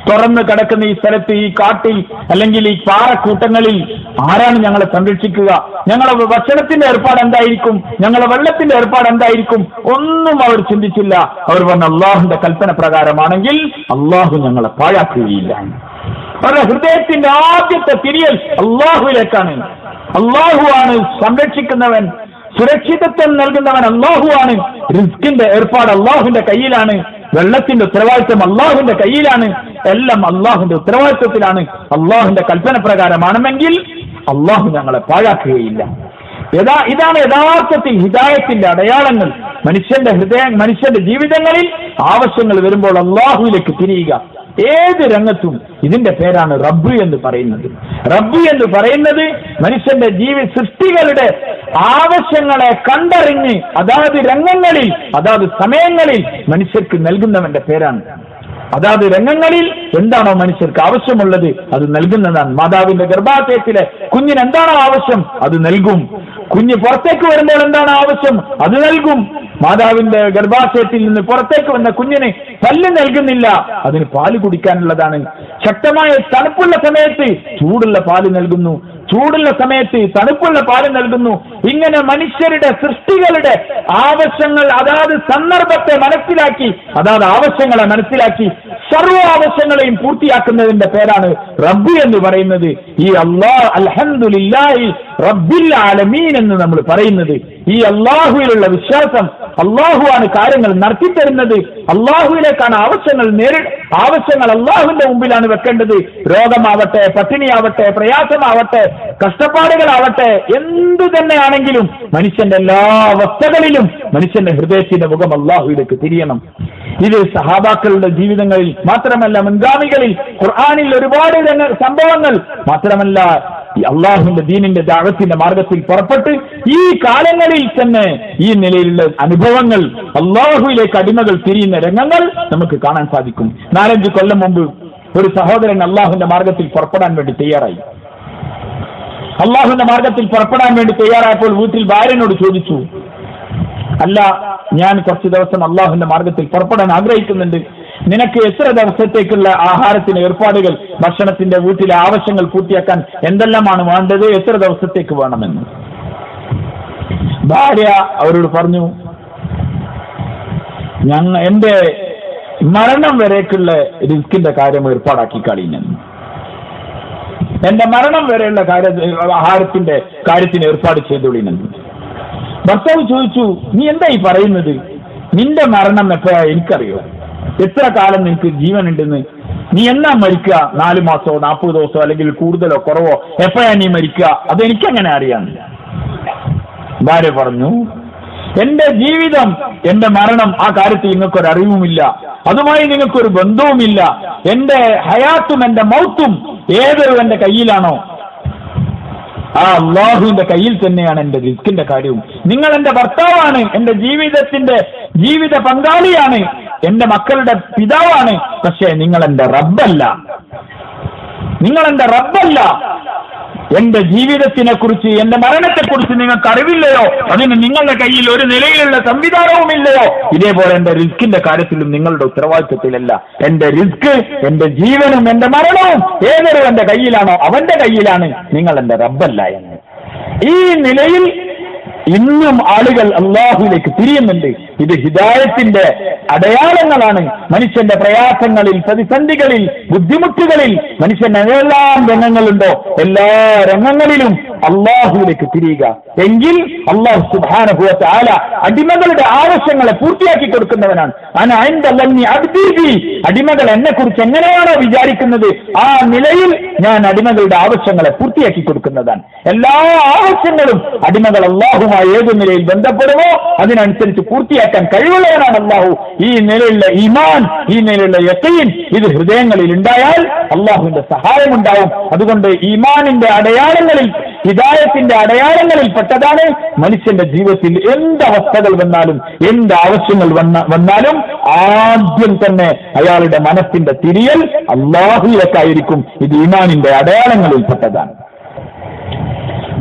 തുറന്നു കിടക്കുന്ന ഈ സ്ഥലത്ത് ഈ കാട്ടിൽ അല്ലെങ്കിൽ ഈ പാറക്കൂട്ടങ്ങളിൽ ആരാണ് ഞങ്ങളെ സംരക്ഷിക്കുക ഞങ്ങളെ ഭക്ഷണത്തിന്റെ ഏർപ്പാട് എന്തായിരിക്കും ഞങ്ങളെ വെള്ളത്തിന്റെ ഏർപ്പാട് എന്തായിരിക്കും ഒന്നും അവർ ചിന്തിച്ചില്ല അവർ പറഞ്ഞ അള്ളാഹുന്റെ കൽപ്പന പ്രകാരമാണെങ്കിൽ അള്ളാഹു ഞങ്ങളെ പാഴാക്കുകയില്ല അവരുടെ ഹൃദയത്തിന്റെ ആദ്യത്തെ തിരിയൽ അള്ളാഹുവിലേക്കാണ് അള്ളാഹുവാണ് സംരക്ഷിക്കുന്നവൻ സുരക്ഷിതത്വം നൽകുന്നവൻ അള്ളാഹുവാണ് റിസ്കിന്റെ ഏർപ്പാട് അള്ളാഹുവിന്റെ കയ്യിലാണ് വെള്ളത്തിന്റെ ഉത്തരവാദിത്വം അള്ളാഹുവിന്റെ കയ്യിലാണ് എല്ലാം അള്ളാഹുവിന്റെ ഉത്തരവാദിത്വത്തിലാണ് അള്ളാഹുവിന്റെ കൽപ്പന പ്രകാരമാണെന്നെങ്കിൽ അള്ളാഹു ഞങ്ങളെ പാഴാക്കുകയില്ല യഥാ ഇതാണ് യഥാർത്ഥത്തിൽ ഹിദായത്തിന്റെ അടയാളങ്ങൾ മനുഷ്യന്റെ ഹൃദയ മനുഷ്യന്റെ ജീവിതങ്ങളിൽ ആവശ്യങ്ങൾ വരുമ്പോൾ അള്ളാഹുവിലേക്ക് തിരിയുക ഏത് രംഗത്തും ഇതിന്റെ പേരാണ് റബ്ബ് എന്ന് പറയുന്നത് റബ്ബ് എന്ന് പറയുന്നത് മനുഷ്യന്റെ ജീവി സൃഷ്ടികളുടെ ആവശ്യങ്ങളെ കണ്ടറിഞ്ഞ് അതാത് രംഗങ്ങളിൽ അതാത് സമയങ്ങളിൽ മനുഷ്യർക്ക് നൽകുന്നവന്റെ പേരാണ് അതാത് രംഗങ്ങളിൽ എന്താണോ മനുഷ്യർക്ക് ആവശ്യമുള്ളത് അത് നൽകുന്നതാണ് മാതാവിന്റെ ഗർഭാശയത്തിലെ കുഞ്ഞിന് എന്താണോ ആവശ്യം അത് നൽകും കുഞ്ഞ് പുറത്തേക്ക് വരുമ്പോൾ എന്താണ് ആവശ്യം അത് നൽകും മാതാവിന്റെ ഗർഭാശയത്തിൽ നിന്ന് പുറത്തേക്ക് വന്ന കുഞ്ഞിന് പല്ല് നൽകുന്നില്ല അതിന് പാല് കുടിക്കാനുള്ളതാണ് ശക്തമായ തണുപ്പുള്ള സമയത്ത് ചൂടുള്ള പാല് നൽകുന്നു ചൂടുള്ള സമയത്ത് തണുപ്പുള്ള പാല് നൽകുന്നു ഇങ്ങനെ മനുഷ്യരുടെ സൃഷ്ടികളുടെ ആവശ്യങ്ങൾ അതാത് സന്ദർഭത്തെ മനസ്സിലാക്കി അതാത് ആവശ്യങ്ങളെ മനസ്സിലാക്കി സർവ്വ ആവശ്യങ്ങളെയും പൂർത്തിയാക്കുന്നതിന്റെ പേരാണ് റബ്ബ് എന്ന് പറയുന്നത് ഈ അള്ളാഹ് അൽഹന്ദില്ലാഹി റബ്ബിൽ ആലമീൻ എന്ന് നമ്മൾ പറയുന്നത് ഈ അള്ളാഹുവിലുള്ള വിശ്വാസം അള്ളാഹുവാണ് കാര്യങ്ങൾ നടത്തിത്തരുന്നത് അള്ളാഹുവിലേക്കാണ് ആവശ്യങ്ങൾ നേരി ആവശ്യങ്ങൾ അള്ളാഹുവിന്റെ മുമ്പിലാണ് വെക്കേണ്ടത് രോഗമാവട്ടെ പട്ടിണിയാവട്ടെ പ്രയാസമാവട്ടെ കഷ്ടപ്പാടുകളാവട്ടെ എന്തു തന്നെയാണെങ്കിലും മനുഷ്യന്റെ എല്ലാ അവസ്ഥകളിലും മനുഷ്യന്റെ ഹൃദയത്തിന്റെ മുഖം അള്ളാഹുവിലേക്ക് തിരിയണം ഇത് സഹാബാക്കളുടെ ജീവിതങ്ങളിൽ മാത്രമല്ല മുൻഗാമികളിൽ ഖുർആാനിൽ ഒരുപാട് രംഗ- സംഭവങ്ങൾ മാത്രമല്ല ഈ അള്ളാഹുവിന്റെ ദീനിന്റെ ദാഗത്തിന്റെ മാർഗത്തിൽ പുറപ്പെട്ട് ഈ കാലങ്ങളിൽ തന്നെ ഈ നിലയിലുള്ള അനുഭവങ്ങൾ അള്ളാഹുവിലേക്ക് അടിമകൾ തിരിയുന്ന രംഗങ്ങൾ നമുക്ക് കാണാൻ സാധിക്കും നാലഞ്ച് കൊല്ലം മുമ്പ് ഒരു സഹോദരൻ അള്ളാഹുവിന്റെ മാർഗത്തിൽ പുറപ്പെടാൻ വേണ്ടി തയ്യാറായി അള്ളാഹുവിന്റെ മാർഗത്തിൽ പുറപ്പെടാൻ വേണ്ടി തയ്യാറായപ്പോൾ വീട്ടിൽ ഭാര്യനോട് ചോദിച്ചു അല്ല ഞാൻ കുറച്ച് ദിവസം അള്ളാഹുവിന്റെ മാർഗത്തിൽ പുറപ്പെടാൻ ആഗ്രഹിക്കുന്നുണ്ട് നിനക്ക് എത്ര ദിവസത്തേക്കുള്ള ആഹാരത്തിന് ഏർപ്പാടുകൾ ഭക്ഷണത്തിന്റെ വീട്ടിലെ ആവശ്യങ്ങൾ പൂർത്തിയാക്കാൻ എന്തെല്ലാമാണ് വേണ്ടത് എത്ര ദിവസത്തേക്ക് വേണമെന്ന് ഭാര്യ അവരോട് പറഞ്ഞു ഞങ്ങ എന്റെ മരണം വരേക്കുള്ള റിസ്കിന്റെ കാര്യം ഏർപ്പാടാക്കി കളിയുന്നെന്ന് എന്റെ മരണം വരെയുള്ള കാര്യ ആഹാരത്തിന്റെ കാര്യത്തിന് ഏർപ്പാട് ചെയ്തോളിനെന്ന് ഭർത്താവ് ചോദിച്ചു നീ എന്താ ഈ പറയുന്നത് നിന്റെ മരണം എപ്പോഴാ എനിക്കറിയോ എത്ര കാലം നിനക്ക് ജീവനുണ്ടെന്ന് നീ എന്നാ മരിക്കുക നാല് മാസമോ നാൽപ്പത് ദിവസമോ അല്ലെങ്കിൽ കൂടുതലോ കുറവോ എപ്പോഴാ നീ മരിക്കുക അത് എനിക്കെങ്ങനെ അറിയാം ഭാര്യ പറഞ്ഞു എന്റെ ജീവിതം എന്റെ മരണം ആ കാര്യത്തിൽ നിങ്ങൾക്കൊരു അറിവുമില്ല അതുമായി നിങ്ങൾക്കൊരു ബന്ധവുമില്ല എന്റെ ഹയാത്തും എന്റെ മൗത്തും ഏതൊരു എന്റെ കയ്യിലാണോ ആ അള്ളാഹുവിന്റെ കയ്യിൽ തന്നെയാണ് എന്റെ റിസ്കിന്റെ കാര്യവും നിങ്ങൾ എന്റെ ഭർത്താവാണ് എന്റെ ജീവിതത്തിന്റെ ജീവിത പങ്കാളിയാണ് എന്റെ മക്കളുടെ പിതാവാണ് പക്ഷേ നിങ്ങൾ എന്റെ റബ്ബല്ല നിങ്ങൾ എന്റെ റബ്ബല്ല എന്റെ ജീവിതത്തിനെ കുറിച്ച് എന്റെ മരണത്തെ കുറിച്ച് നിങ്ങൾക്ക് അറിവില്ലയോ അതിന് നിങ്ങളുടെ കയ്യിൽ ഒരു നിലയിലുള്ള സംവിധാനവുമില്ലയോ ഇതേപോലെ എന്റെ റിസ്കിന്റെ കാര്യത്തിലും നിങ്ങളുടെ ഉത്തരവാദിത്വത്തിലല്ല എന്റെ റിസ്ക് എന്റെ ജീവനും എന്റെ മരണവും ഏതൊരു എന്റെ കയ്യിലാണോ അവന്റെ കയ്യിലാണ് നിങ്ങൾ എന്റെ റബ്ബല്ല എന്ന് ഈ നിലയിൽ ഇന്നും ആളുകൾ അള്ളാഹുവിലേക്ക് തിരിയുന്നുണ്ട് ഇത് ഹിദായത്തിന്റെ അടയാളങ്ങളാണ് മനുഷ്യന്റെ പ്രയാസങ്ങളിൽ പ്രതിസന്ധികളിൽ ബുദ്ധിമുട്ടുകളിൽ മനുഷ്യന് ഏതെല്ലാം രംഗങ്ങളുണ്ടോ എല്ലാ രംഗങ്ങളിലും അള്ളാഹുവിലേക്ക് തിരിയുക എങ്കിൽ അള്ളാഹു സുബാനുഭവത്തെ ആല അടിമകളുടെ ആവശ്യങ്ങളെ പൂർത്തിയാക്കി കൊടുക്കുന്നവനാണ് അന അയിന്തല്ലി അബ്ദീബി അടിമകൾ എന്നെ കുറിച്ച് എങ്ങനെയാണോ വിചാരിക്കുന്നത് ആ നിലയിൽ ഞാൻ അടിമകളുടെ ആവശ്യങ്ങളെ പൂർത്തിയാക്കി കൊടുക്കുന്നതാണ് എല്ലാ ആവശ്യങ്ങളും അടിമകൾ അള്ളാഹുമായി ഏത് നിലയിൽ ബന്ധപ്പെടുമോ അതിനനുസരിച്ച് പൂർത്തിയാക്കാൻ കഴിവുള്ളവനാണ് അള്ളാഹു ഈ നിലയിലുള്ള ഈമാൻ ഈ നിലയിലുള്ള യക്കീൻ ഇത് ഹൃദയങ്ങളിൽ ഉണ്ടായാൽ അള്ളാഹുവിന്റെ സഹായം ഉണ്ടാവും അതുകൊണ്ട് ഈമാനിന്റെ അടയാളങ്ങളിൽ ഹിദായത്തിന്റെ അടയാളങ്ങളിൽ പെട്ടതാണ് മനുഷ്യന്റെ ജീവിതത്തിൽ എന്ത് അവസ്ഥകൾ വന്നാലും എന്ത് ആവശ്യങ്ങൾ വന്ന വന്നാലും ആദ്യം തന്നെ അയാളുടെ മനസ്സിന്റെ തിരിയൽ അള്ളാഹുവിലേക്കായിരിക്കും ഇത് ഈമാനിന്റെ അടയാളങ്ങളിൽ പെട്ടതാണ്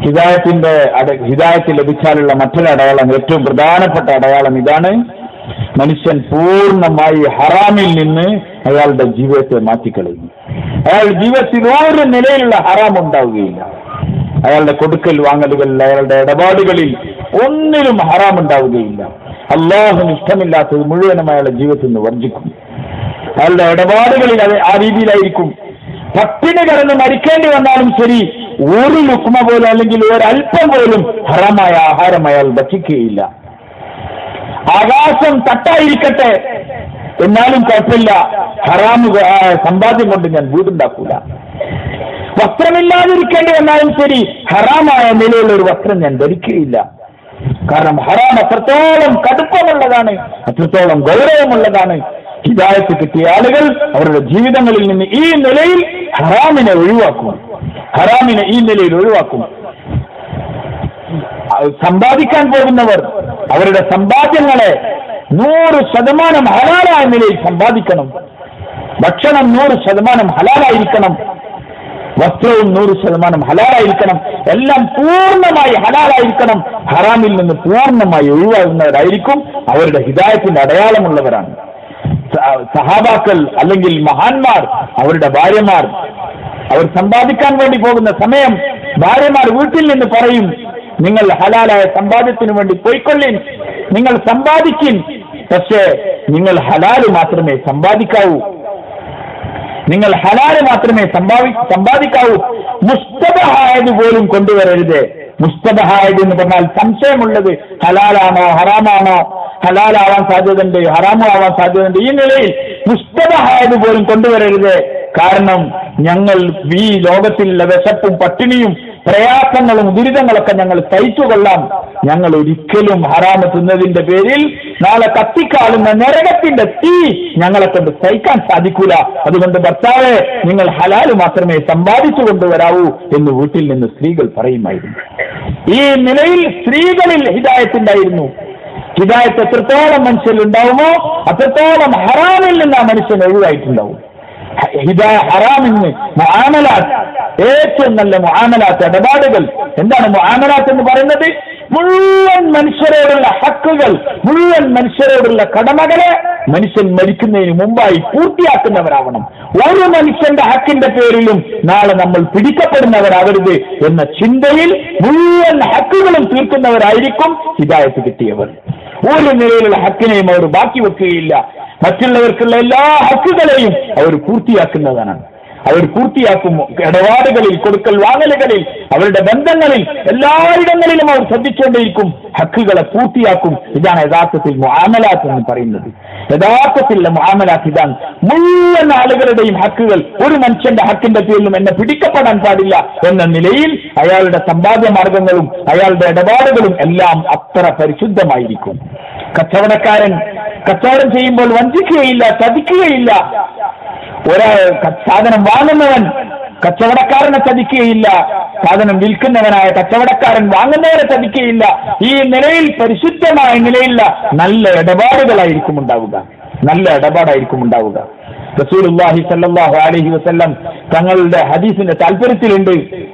ഹിദായത്തിന്റെ അട ഹിദായത്ത് ലഭിച്ചാലുള്ള മറ്റൊരു അടയാളം ഏറ്റവും പ്രധാനപ്പെട്ട അടയാളം ഇതാണ് മനുഷ്യൻ പൂർണ്ണമായി ഹറാമിൽ നിന്ന് അയാളുടെ ജീവിതത്തെ മാറ്റിക്കളയുന്നു അയാളുടെ ജീവിതത്തിൽ ഒരു നിലയിലുള്ള ഹറാം ഉണ്ടാവുകയില്ല അയാളുടെ കൊടുക്കൽ വാങ്ങലുകളിൽ അയാളുടെ ഇടപാടുകളിൽ ഒന്നിലും ഹറാം ഉണ്ടാവുകയില്ല അള്ളാഹുന് ഇഷ്ടമില്ലാത്തത് മുഴുവനും അയാളുടെ ജീവിതത്തിൽ നിന്ന് വർജിക്കും അയാളുടെ ഇടപാടുകളിൽ അത് ആ രീതിയിലായിരിക്കും പട്ടിണി കിടന്ന് മരിക്കേണ്ടി വന്നാലും ശരി ഒരു ലുക്മ പോലും അല്ലെങ്കിൽ ഒരല്പം പോലും ഹറമായ ആഹാരം അയാൾ ഭക്ഷിക്കുകയില്ല ആകാശം തട്ടായിരിക്കട്ടെ എന്നാലും കുഴപ്പമില്ല ഹറാമ് ആ, സമ്പാദ്യം കൊണ്ട് ഞാൻ വീടുണ്ടാക്കൂല വസ്ത്രമില്ലാതിരിക്കേണ്ടി വന്നാലും ശരി ഹറാമായ നിലയിലുള്ള ഒരു വസ്ത്രം ഞാൻ ധരിക്കുകയില്ല കാരണം ഹറാം അത്രത്തോളം കടുപ്പമുള്ളതാണ് അത്രത്തോളം ഗൗരവമുള്ളതാണ് ഹിദായത്ത് കിട്ടിയ ആളുകൾ അവരുടെ ജീവിതങ്ങളിൽ നിന്ന് ഈ നിലയിൽ ഹറാമിനെ ഒഴിവാക്കും ഹറാമിനെ ഈ നിലയിൽ ഒഴിവാക്കും അത് സമ്പാദിക്കാൻ പോകുന്നവർ അവരുടെ സമ്പാദ്യങ്ങളെ നൂറ് ശതമാനം ഹലാലായ നിലയിൽ സമ്പാദിക്കണം ഭക്ഷണം നൂറ് ശതമാനം ഹലാലായിരിക്കണം വസ്ത്രവും നൂറ് ശതമാനം ഹലാലായിരിക്കണം എല്ലാം പൂർണ്ണമായി ഹലാലായിരിക്കണം ഹറാമിൽ നിന്ന് പൂർണ്ണമായി ഒഴിവാകുന്നവരായിരിക്കും അവരുടെ ഹിദായത്തിന്റെ അടയാളമുള്ളവരാണ് സ- സഹാബാക്കൾ അല്ലെങ്കിൽ മഹാന്മാർ അവരുടെ ഭാര്യമാർ അവർ സമ്പാദിക്കാൻ വേണ്ടി പോകുന്ന സമയം ഭാര്യമാർ വീട്ടിൽ നിന്ന് പറയും നിങ്ങൾ ഹലാലായ സമ്പാദ്യത്തിന് വേണ്ടി പോയിക്കൊള്ളിൻ നിങ്ങൾ സമ്പാദിക്കിൻ പക്ഷേ നിങ്ങൾ ഹലാല് മാത്രമേ സമ്പാദിക്കാവൂ നിങ്ങൾ ഹലാല് മാത്രമേ സമ്പാദി സമ്പാദിക്കാവൂ മുസ്തബഹായത് പോലും കൊണ്ടുവരരുത് മുസ്തബഹായത് എന്ന് പറഞ്ഞാൽ സംശയമുള്ളത് ഹലാലാണോ ഹറാമാണോ ഹലാലാവാൻ സാധ്യതയുണ്ട് ഹറാമോ ആവാൻ സാധ്യതയുണ്ട് ഈ നിലയിൽ മുസ്തബഹായത് പോലും കൊണ്ടുവരരുത് കാരണം ഞങ്ങൾ ഈ ലോകത്തിലുള്ള വിശപ്പും പട്ടിണിയും പ്രയാസങ്ങളും ദുരിതങ്ങളൊക്കെ ഞങ്ങൾ സഹിച്ചുകൊള്ളാം ഞങ്ങൾ ഒരിക്കലും ഹറാമ തിന്നതിന്റെ പേരിൽ നാളെ കത്തിക്കാളുന്ന നരകത്തിന്റെ തീ ഞങ്ങളെ കൊണ്ട് സഹിക്കാൻ സാധിക്കൂല അതുകൊണ്ട് ഭർത്താവെ നിങ്ങൾ ഹലാല് മാത്രമേ സമ്പാദിച്ചു കൊണ്ടുവരാവൂ എന്ന് വീട്ടിൽ നിന്ന് സ്ത്രീകൾ പറയുമായിരുന്നു ഈ നിലയിൽ സ്ത്രീകളിൽ ഹിദായത്തുണ്ടായിരുന്നു ഹിദായത്ത് എത്രത്തോളം മനുഷ്യരിൽ ഉണ്ടാവുമോ അത്രത്തോളം ഹറാമിൽ നിന്ന് ആ മനുഷ്യൻ ഒഴിവായിട്ടുണ്ടാവും ഹിദാ ഹറാമിന്ന് മുആമലാത്ത് ഏറ്റവും നല്ല മുആമലാത്ത് ഇടപാടുകൾ എന്താണ് മുആമലാത്ത് എന്ന് പറയുന്നത് മുഴുവൻ മനുഷ്യരോടുള്ള ഹക്കുകൾ മുഴുവൻ മനുഷ്യരോടുള്ള കടമകളെ മനുഷ്യൻ മരിക്കുന്നതിന് മുമ്പായി പൂർത്തിയാക്കുന്നവരാവണം ഒരു മനുഷ്യന്റെ ഹക്കിന്റെ പേരിലും നാളെ നമ്മൾ പിടിക്കപ്പെടുന്നവരാവരുത് എന്ന ചിന്തയിൽ മുഴുവൻ ഹക്കുകളും തീർക്കുന്നവരായിരിക്കും ഹിദായത്ത് കിട്ടിയവർ ഒരു നിലയിലുള്ള ഹക്കിനെയും അവർ ബാക്കി വെക്കുകയില്ല മറ്റുള്ളവർക്കുള്ള എല്ലാ ഹക്കുകളെയും അവർ പൂർത്തിയാക്കുന്നതാണ് അവർ പൂർത്തിയാക്കും ഇടപാടുകളിൽ കൊടുക്കൽ വാങ്ങലുകളിൽ അവരുടെ ബന്ധങ്ങളിൽ എല്ലായിടങ്ങളിലും അവർ ശ്രദ്ധിച്ചുകൊണ്ടേയിരിക്കും ഹക്കുകളെ പൂർത്തിയാക്കും ഇതാണ് യഥാർത്ഥത്തിൽ മുആമലാത്ത് എന്ന് പറയുന്നത് യഥാർത്ഥത്തിലുള്ള മുആമലാത്ത് ഇതാണ് മുഴുവൻ ആളുകളുടെയും ഹക്കുകൾ ഒരു മനുഷ്യന്റെ ഹക്കിന്റെ പേരിലും എന്നെ പിടിക്കപ്പെടാൻ പാടില്ല എന്ന നിലയിൽ അയാളുടെ സമ്പാദ്യ മാർഗങ്ങളും അയാളുടെ ഇടപാടുകളും എല്ലാം അത്ര പരിശുദ്ധമായിരിക്കും കച്ചവടക്കാരൻ കച്ചവടം ചെയ്യുമ്പോൾ വഞ്ചിക്കുകയില്ല ചതിക്കുകയില്ല ഒരാൾ ക- സാധനം വാങ്ങുന്നവൻ കച്ചവടക്കാരനെ ചതിക്കുകയില്ല സാധനം വിൽക്കുന്നവനായ കച്ചവടക്കാരൻ വാങ്ങുന്നവരെ ചതിക്കുകയില്ല ഈ നിലയിൽ പരിശുദ്ധമായ നിലയിലുള്ള നല്ല ഇടപാടുകളായിരിക്കും ഉണ്ടാവുക നല്ല ഇടപാടായിരിക്കും ഉണ്ടാവുക റസൂലുള്ളാഹി സല്ലല്ലാഹു അലൈഹി വസല്ലം തങ്ങളുടെ ഹദീസിന്റെ താല്പര്യത്തിലുണ്ട്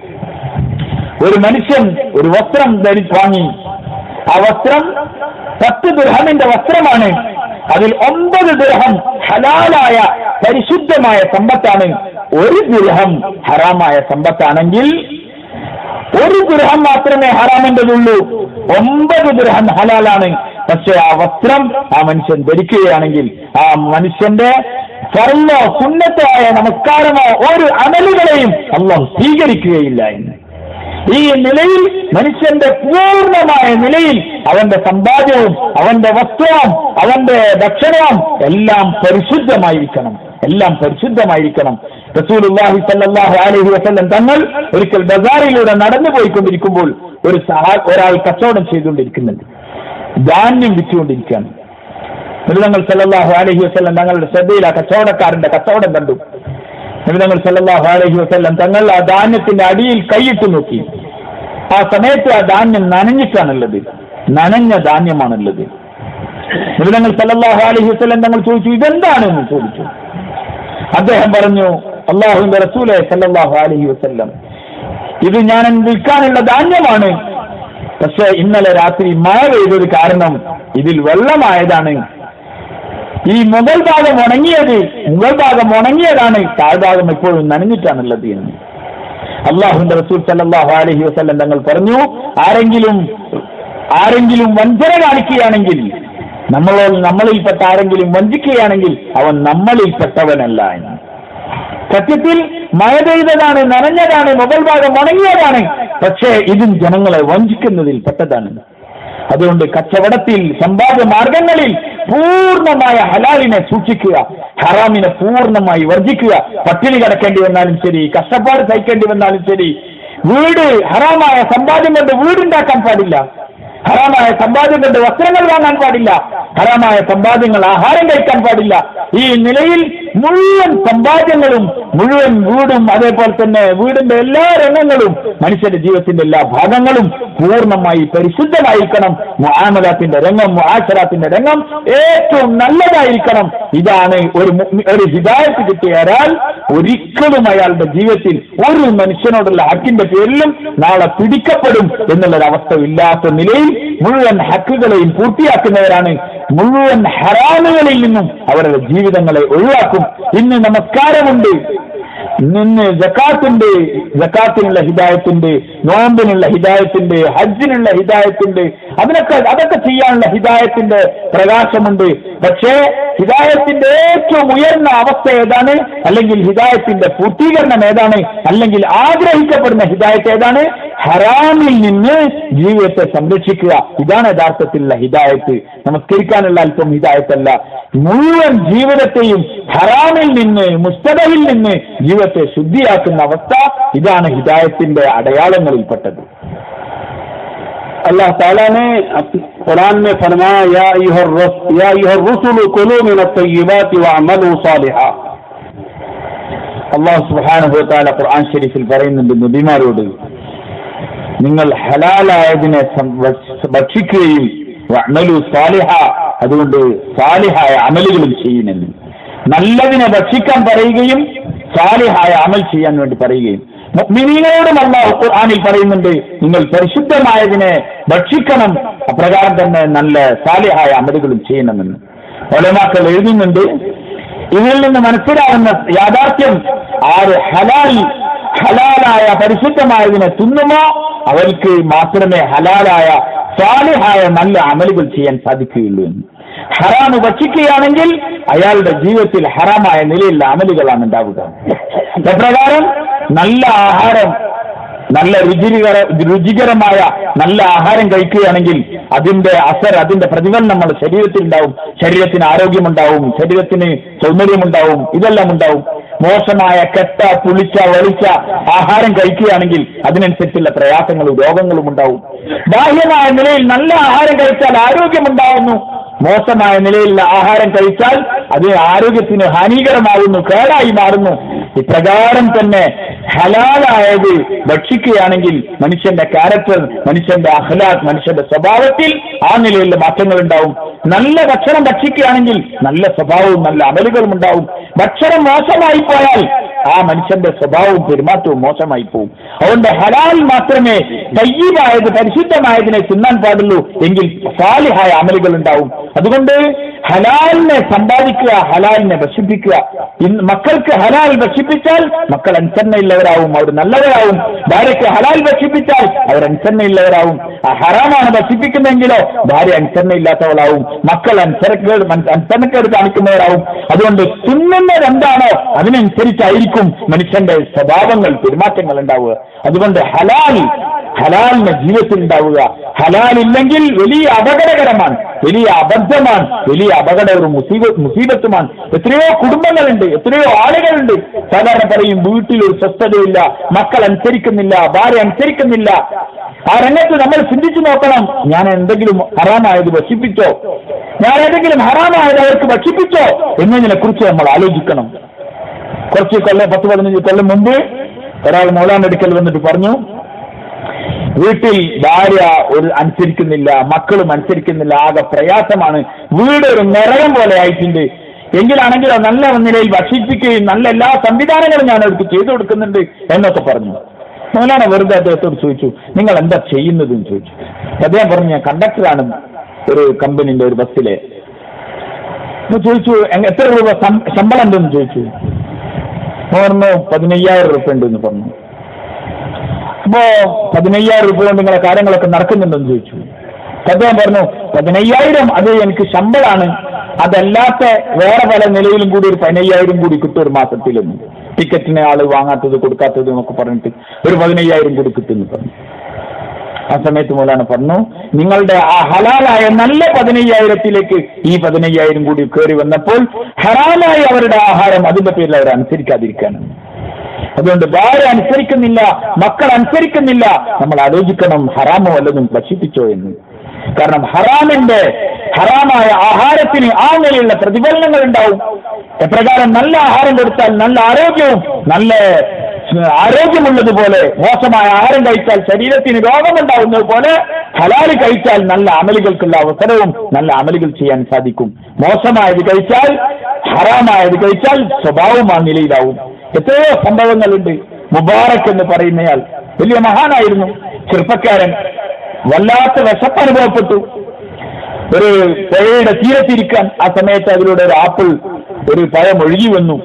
ഒരു മനുഷ്യൻ ഒരു വസ്ത്രം ധരി വാങ്ങി ആ വസ്ത്രം പത്ത് ദുർഹമിന്റെ വസ്ത്രമാണ് അതിൽ ഒമ്പത് ദുർഹം ഹലാലായ പരിശുദ്ധമായ സമ്പത്താണ് ഒരു ദുർഹം ഹറാമായ സമ്പത്താണെങ്കിൽ ഒരു ദുർഹം മാത്രമേ ഹറാമിൻ്റെതുള്ളൂ ഒമ്പത് ദുർഹം ഹലാലാണ് പക്ഷെ ആ വസ്ത്രം ആ മനുഷ്യൻ ധരിക്കുകയാണെങ്കിൽ ആ മനുഷ്യന്റെ ഫർമോ സുന്നത്തായ നമസ്കാരമോ ഒരു അമലുകളെയും അള്ളാഹ് സ്വീകരിക്കുകയില്ല എന്ന് ഈ നിലയിൽ മനുഷ്യന്റെ പൂർണ്ണമായ നിലയിൽ അവന്റെ സമ്പാദ്യവും അവന്റെ വസ്ത്രവും അവന്റെ ഭക്ഷണവും എല്ലാം പരിശുദ്ധമായിരിക്കണം എല്ലാം പരിശുദ്ധമായിരിക്കണം റസൂലുള്ളാഹി സല്ലല്ലാഹു അലൈഹി വസല്ലം തങ്ങൾ ഒരിക്കൽ ബസാറിലൂടെ നടന്നു പോയിക്കൊണ്ടിരിക്കുമ്പോൾ ഒരു സഹാ ഒരാൾ കച്ചവടം ചെയ്തുകൊണ്ടിരിക്കുന്നുണ്ട് ധാന്യം വിറ്റുകൊണ്ടിരിക്കുകയാണ് നബിതങ്ങൾ സല്ലല്ലാഹു അലൈഹി വസല്ലം തങ്ങളുടെ ശ്രദ്ധയിൽ ആ കച്ചവടക്കാരന്റെ കച്ചവടം കണ്ടു നബിതങ്ങൾ സല്ലല്ലാഹു അലൈഹി വസല്ലം തങ്ങൾ ആ ധാന്യത്തിന്റെ അടിയിൽ കൈയിട്ട് നോക്കി ആ സമയത്ത് ആ ധാന്യം നനഞ്ഞിട്ടാണുള്ളത് നനഞ്ഞ ധാന്യമാണുള്ളത് നബിതങ്ങൾ സല്ലല്ലാഹു അലൈഹി വസല്ലം തങ്ങൾ ചോദിച്ചു ഇതെന്താണ് എന്ന് ചോദിച്ചു അദ്ദേഹം പറഞ്ഞു അള്ളാഹുവിന്റെ റസൂലെ സല്ലല്ലാഹു അലൈഹി വസല്ലം ഇത് ഞാൻ വിൽക്കാനുള്ള ധാന്യമാണ് പക്ഷെ ഇന്നലെ രാത്രി മഴ പെയ്തത് കാരണം ഇതിൽ വെള്ളമായതാണ് ഈ മുകൾ ഭാഗം ഉണങ്ങിയത് മുകൾ ഭാഗം ഉണങ്ങിയതാണ് താഴ്ഭാഗം എപ്പോഴും നനഞ്ഞിട്ടാണുള്ളത് എന്ന് അള്ളാഹുന്റെ റസൂൽ സല്ലല്ലാഹു അലൈഹി വസല്ലം തങ്ങൾ പറഞ്ഞു ആരെങ്കിലും ആരെങ്കിലും വഞ്ചന കാണിക്കുകയാണെങ്കിൽ നമ്മളോ നമ്മളിൽപ്പെട്ട ആരെങ്കിലും വഞ്ചിക്കുകയാണെങ്കിൽ അവൻ നമ്മളിൽപ്പെട്ടവനല്ല എന്ന് സത്യത്തിൽ മഴ പെയ്തതാണ് നനഞ്ഞതാണ് മുകൾ ഭാഗം ഉണങ്ങിയതാണ് പക്ഷേ ഇതും ജനങ്ങളെ വഞ്ചിക്കുന്നതിൽ പെട്ടതാണ് അതുകൊണ്ട് കച്ചവടത്തിൽ സമ്പാദ്യ മാർഗങ്ങളിൽ പൂർണ്ണമായ ഹലാലിനെ സൂക്ഷിക്കുക ഹറാമിനെ പൂർണ്ണമായി വർജിക്കുക പട്ടിണി കിടക്കേണ്ടി വന്നാലും ശരി കഷ്ടപ്പാട് സഹിക്കേണ്ടി വന്നാലും ശരി വീട് ഹറാമായ സമ്പാദ്യം കൊണ്ട് വീടുണ്ടാക്കാൻ പാടില്ല ഹറാമായ സമ്പാദ്യം കൊണ്ട് വസ്ത്രങ്ങൾ വാങ്ങാൻ പാടില്ല ഹറാമായ സമ്പാദ്യങ്ങൾ ആഹാരം കഴിക്കാൻ പാടില്ല ഈ നിലയിൽ മുഴുവൻ സമ്പാദ്യങ്ങളും മുഴുവൻ വീടും അതേപോലെ തന്നെ വീടിന്റെ എല്ലാ രംഗങ്ങളും മനുഷ്യന്റെ ജീവിതത്തിന്റെ എല്ലാ ഭാഗങ്ങളും പൂർണ്ണമായി പരിശുദ്ധമായിരിക്കണം മുആമലാത്തിന്റെ രംഗം മുആശറാത്തിന്റെ രംഗം ഏറ്റവും നല്ലതായിരിക്കണം ഇതാണ് ഒരു മുഅ്മി- ഒരു ഹിദായത്ത് കിട്ടിയ ഒരാൾ ഒരിക്കലും അയാളുടെ ജീവിതത്തിൽ ഒരു മനുഷ്യനോടുള്ള ഹക്കിന്റെ പേരിലും നാളെ പിടിക്കപ്പെടും എന്നുള്ളൊരവസ്ഥ ഇല്ലാത്ത നിലയിൽ മുഴുവൻ ഹക്കുകളെയും പൂർത്തിയാക്കുന്നവരാണ് മുഴുവൻ ഹറാമുകളിൽ നിന്നും അവരുടെ ജീവിതങ്ങളെ ഒഴിവാക്കും ഇന്ന് നമസ്കാരമുണ്ട് നിന്ന് ജക്കാത്തുണ്ട് ജക്കാത്തിനുള്ള ഹിദായത്തുണ്ട് നോമ്പിനുള്ള ഹിദായത്തുണ്ട് ഹജ്ജിനുള്ള ഹിദായത്തുണ്ട് അതിനൊക്കെ അതൊക്കെ ചെയ്യാനുള്ള ഹിദായത്തിന്റെ പ്രകാശമുണ്ട് പക്ഷേ ഹിദായത്തിന്റെ ഏറ്റവും ഉയർന്ന അവസ്ഥ ഏതാണ് അല്ലെങ്കിൽ ഹിദായത്തിന്റെ പൂർത്തീകരണം ഏതാണ് അല്ലെങ്കിൽ ആഗ്രഹിക്കപ്പെടുന്ന ഹിദായത്ത് ഏതാണ് ഹറാമിൽ നിന്ന് ജീവിതത്തെ സംരക്ഷിക്കുക ഇതാണ് യഥാർത്ഥത്തിലുള്ള ഹിദായത്ത് നമസ്കരിക്കാനുള്ള അല്പം ഹിദായത്തല്ല മുഴുവൻ ജീവിതത്തെയും ഹറാമിൽ നിന്ന് മുസ്തദയിൽ നിന്ന് ജീവിതത്തെ ശുദ്ധിയാക്കുന്ന അവസ്ഥ ഇതാണ് ഹിദായത്തിന്റെ അടയാളങ്ങളിൽപ്പെട്ടത് अल्लाह ताला ने अप- कुरान में फरमाया या अय्युहर रस- या अय्युहर रुसुल कुलू मिन अत-तय्यिबात वअमलू सालिहा അള്ളാഹു സുബാനുഭവത്താല ഖുർആൻ ഷരീഫിൽ പറയുന്നുണ്ട് നബിമാരോട് നിങ്ങൾ ഹലാലായതിനെ സം- ഭക്ഷ- ഭക്ഷിക്കുകയും വഅമലു സാലിഹ അതുകൊണ്ട് സാലിഹായ അമലുകളും ചെയ്യുമെന്ന് നല്ലതിനെ ഭക്ഷിക്കാൻ പറയുകയും സാലിഹായ അമൽ ചെയ്യാൻ വേണ്ടി പറയുകയും മുഅ്മിനീങ്ങളോടും അള്ളാഹു ഖുർആനിൽ പറയുന്നുണ്ട് നിങ്ങൾ പരിശുദ്ധമായതിനെ ഭക്ഷിക്കണം അപ്രകാരം തന്നെ നല്ല സാലിഹായ അമലുകളും ചെയ്യണമെന്ന് ഒലമാക്കൾ എഴുതുന്നുണ്ട് ഇതിൽ നിന്ന് മനസ്സിലാവുന്ന യാഥാർത്ഥ്യം ആര് ഹലാൽ ഹലാലായ പരിശുദ്ധമായതിനെ തിന്നുമോ അവർക്ക് മാത്രമേ ഹലാലായ സാലിഹായ നല്ല അമലുകൾ ചെയ്യാൻ സാധിക്കുകയുള്ളൂ എന്ന് ഹറാമ് ഭക്ഷിക്കുകയാണെങ്കിൽ അയാളുടെ ജീവിതത്തിൽ ഹറാമായ നിലയിലുള്ള അമലുകളാണ് ഉണ്ടാവുക എപ്രകാരം നല്ല ആഹാരം നല്ല രുചികര രുചികരമായ നല്ല ആഹാരം കഴിക്കുകയാണെങ്കിൽ അതിന്റെ അസർ അതിന്റെ പ്രതിഫലനം നമ്മുടെ ശരീരത്തിൽ ഉണ്ടാവും ശരീരത്തിന് ആരോഗ്യമുണ്ടാവും ശരീരത്തിന് സൗന്ദര്യമുണ്ടാവും ഇതെല്ലാം ഉണ്ടാവും മോശമായ കെട്ട പുളിച്ച വളിച്ച ആഹാരം കഴിക്കുകയാണെങ്കിൽ അതിനനുസരിച്ചുള്ള പ്രയാസങ്ങളും രോഗങ്ങളും ഉണ്ടാവും ബാഹ്യമായ നിലയിൽ നല്ല ആഹാരം കഴിച്ചാൽ ആരോഗ്യമുണ്ടാവുന്നു മോശമായ നിലയിലുള്ള ആഹാരം കഴിച്ചാൽ അത് ആരോഗ്യത്തിന് ഹാനികരമാകുന്നു കേടായി മാറുന്നു ഇപ്രകാരം തന്നെ ഹലാലായത് ഭക്ഷിക്കുകയാണെങ്കിൽ മനുഷ്യന്റെ ക്യാരക്ടർ മനുഷ്യന്റെ അഹ്ലാദ് മനുഷ്യന്റെ സ്വഭാവത്തിൽ ആ നിലയിലുള്ള മാറ്റങ്ങൾ ഉണ്ടാവും നല്ല ഭക്ഷണം ഭക്ഷിക്കുകയാണെങ്കിൽ നല്ല സ്വഭാവവും നല്ല അമലുകളും ഉണ്ടാവും ഭക്ഷണം മോശമായി പോയാൽ ആ മനുഷ്യന്റെ സ്വഭാവവും പെരുമാറ്റവും മോശമായി പോകും അതുകൊണ്ട് ഹലാൽ മാത്രമേ തയ്യീബായത് പരിശുദ്ധമായതിനെ തിന്നാൻ പാടുള്ളൂ എങ്കിൽ സാലിഹായ അമലുകൾ ഉണ്ടാവും അതുകൊണ്ട് ഹലാലിനെ സമ്പാദിക്കുക ഹലാലിനെ ഭക്ഷിപ്പിക്കുക ഇന്ന് മക്കൾക്ക് ഹലാൽ ഭക്ഷിപ്പിച്ചാൽ മക്കൾ അനുസരണയില്ലവരാവും അവർ നല്ലവരാവും ഭാര്യയ്ക്ക് ഹലാൽ ഭക്ഷിപ്പിച്ചാൽ അവർ അനുസരണയില്ലവരാവും ആ ഹറാമാണ് ഭക്ഷിപ്പിക്കുന്നതെങ്കിലോ ഭാര്യ അനുസരണയില്ലാത്തവളാവും മക്കൾ അനുസരക്കേട് അനുസരണക്കേട് കാണിക്കുന്നവരാവും അതുകൊണ്ട് തിന്നുന്നത് എന്താണോ അതിനനുസരിച്ചായിരിക്കും മനുഷ്യന്റെ സ്വഭാവങ്ങൾ പെരുമാറ്റങ്ങൾ ഉണ്ടാവുക അതുകൊണ്ട് ഹലാൽ ഹലാലിന്റെ ജീവിതത്തിൽ ഉണ്ടാവുക ഹലാൽ ഇല്ലെങ്കിൽ വലിയ അപകടകരമാണ് വലിയ അബദ്ധമാണ് വലിയ അപകടവും മുസീബ മുസീബത്തുമാണ് എത്രയോ കുടുംബങ്ങളുണ്ട് എത്രയോ ആളുകളുണ്ട് സാധാരണ പറയും വീട്ടിൽ ഒരു സ്വസ്ഥതയില്ല മക്കൾ അനുസരിക്കുന്നില്ല ഭാര്യ അനുസരിക്കുന്നില്ല ആ രംഗത്ത് നമ്മൾ ചിന്തിച്ചു നോക്കണം ഞാൻ എന്തെങ്കിലും ഹറാമായത് ഭക്ഷിപ്പിച്ചോ ഞാൻ ഏതെങ്കിലും ഹറാമായത് അവർക്ക് ഭക്ഷിപ്പിച്ചോ എന്നതിനെ കുറിച്ച് നമ്മൾ ആലോചിക്കണം കുറച്ച് കൊല്ലം പത്ത് പതിനഞ്ച് കൊല്ലം മുമ്പ് ഒരാൾ മൗലാൻ എടുക്കൽ വന്നിട്ട് പറഞ്ഞു വീട്ടിൽ ഭാര്യ ഒരു അനുസരിക്കുന്നില്ല മക്കളും അനുസരിക്കുന്നില്ല ആകെ പ്രയാസമാണ് വീട് ഒരു നരകം പോലെ ആയിട്ടുണ്ട് എങ്കിലാണെങ്കിലോ നല്ല നിലയിൽ ഭക്ഷിപ്പിക്കുകയും നല്ല എല്ലാ സംവിധാനങ്ങളും ഞാൻ അവർക്ക് ചെയ്തു കൊടുക്കുന്നുണ്ട് എന്നൊക്കെ പറഞ്ഞു മൗലാന വെറുതെ അദ്ദേഹത്തോട് ചോദിച്ചു നിങ്ങൾ എന്താ ചെയ്യുന്നത് എന്ന് ചോദിച്ചു അദ്ദേഹം പറഞ്ഞു ഞാൻ കണ്ടക്ടറാണ് ഒരു കമ്പനിന്റെ ഒരു ബസ്സിലെ അപ്പൊ ചോദിച്ചു "എങ്ങ- എത്ര രൂപ സം- ശമ്പളം ഉണ്ടെന്ന് ചോദിച്ചു അപ്പൊ പറഞ്ഞു പതിനയ്യായിരം രൂപ ഉണ്ടെന്ന് പറഞ്ഞു അപ്പോ പതിനയ്യായിരം രൂപ കൊണ്ട് നിങ്ങളെ കാര്യങ്ങളൊക്കെ നടക്കുന്നുണ്ടെന്ന് ചോദിച്ചു അദ്ദേഹം പറഞ്ഞു പതിനയ്യായിരം അത് എനിക്ക് ശമ്പളാണ് അതല്ലാത്ത വേറെ പല നിലയിലും കൂടി ഒരു പതിനയ്യായിരം കൂടി കിട്ടും ഒരു മാസത്തിലൊന്നും ടിക്കറ്റിന് ആള് വാങ്ങാത്തത് കൊടുക്കാത്തത് എന്നൊക്കെ പറഞ്ഞിട്ട് ഒരു പതിനയ്യായിരം കൂടി കിട്ടുമെന്ന് പറഞ്ഞു ആ സമയത്ത് മൂലാണ് പറഞ്ഞു നിങ്ങളുടെ ആ ഹലാലായ നല്ല പതിനയ്യായിരത്തിലേക്ക് ഈ പതിനയ്യായിരം കൂടി കയറി വന്നപ്പോൾ ഹറാമായ അവരുടെ ആഹാരം അതിന്റെ പേരിൽ അവർ അനുസരിക്കാതിരിക്കാനാണ് അതുകൊണ്ട് ഭാര്യ അനുസരിക്കുന്നില്ല മക്കൾ അനുസരിക്കുന്നില്ല നമ്മൾ ആലോചിക്കണം ഹറാമോ വല്ലതും ഭക്ഷിപ്പിച്ചോ എന്ന് കാരണം ഹറാമിന്റെ ഹറാമായ ആഹാരത്തിന് ആ നിലയുള്ള പ്രതിഫലനങ്ങൾ ഉണ്ടാവും എപ്രകാരം നല്ല ആഹാരം കൊടുത്താൽ നല്ല ആരോഗ്യവും നല്ല ഏഹ്, ആരോഗ്യമുള്ളതുപോലെ മോശമായ ആഹാരം കഴിച്ചാൽ ശരീരത്തിന് രോഗമുണ്ടാവുന്നത് പോലെ ഹലാല് കഴിച്ചാൽ നല്ല അമലുകൾക്കുള്ള അവസരവും നല്ല അമലുകൾ ചെയ്യാൻ സാധിക്കും മോശമായത് കഴിച്ചാൽ ഹറാമായത് കഴിച്ചാൽ സ്വഭാവം ആ നിലയിലാവും എത്രയോ സംഭവങ്ങളുണ്ട് മുബാറക് എന്ന് പറയുന്നയാൾ വലിയ മഹാനായിരുന്നു ചെറുപ്പക്കാരൻ വല്ലാത്ത വിശപ്പ് അനുഭവപ്പെട്ടു ഒരു പുഴയുടെ തീരത്തിരിക്കാൻ ആ സമയത്ത് അതിലൂടെ ഒരു ആപ്പിൾ ഒരു പഴം ഒഴുകി വന്നു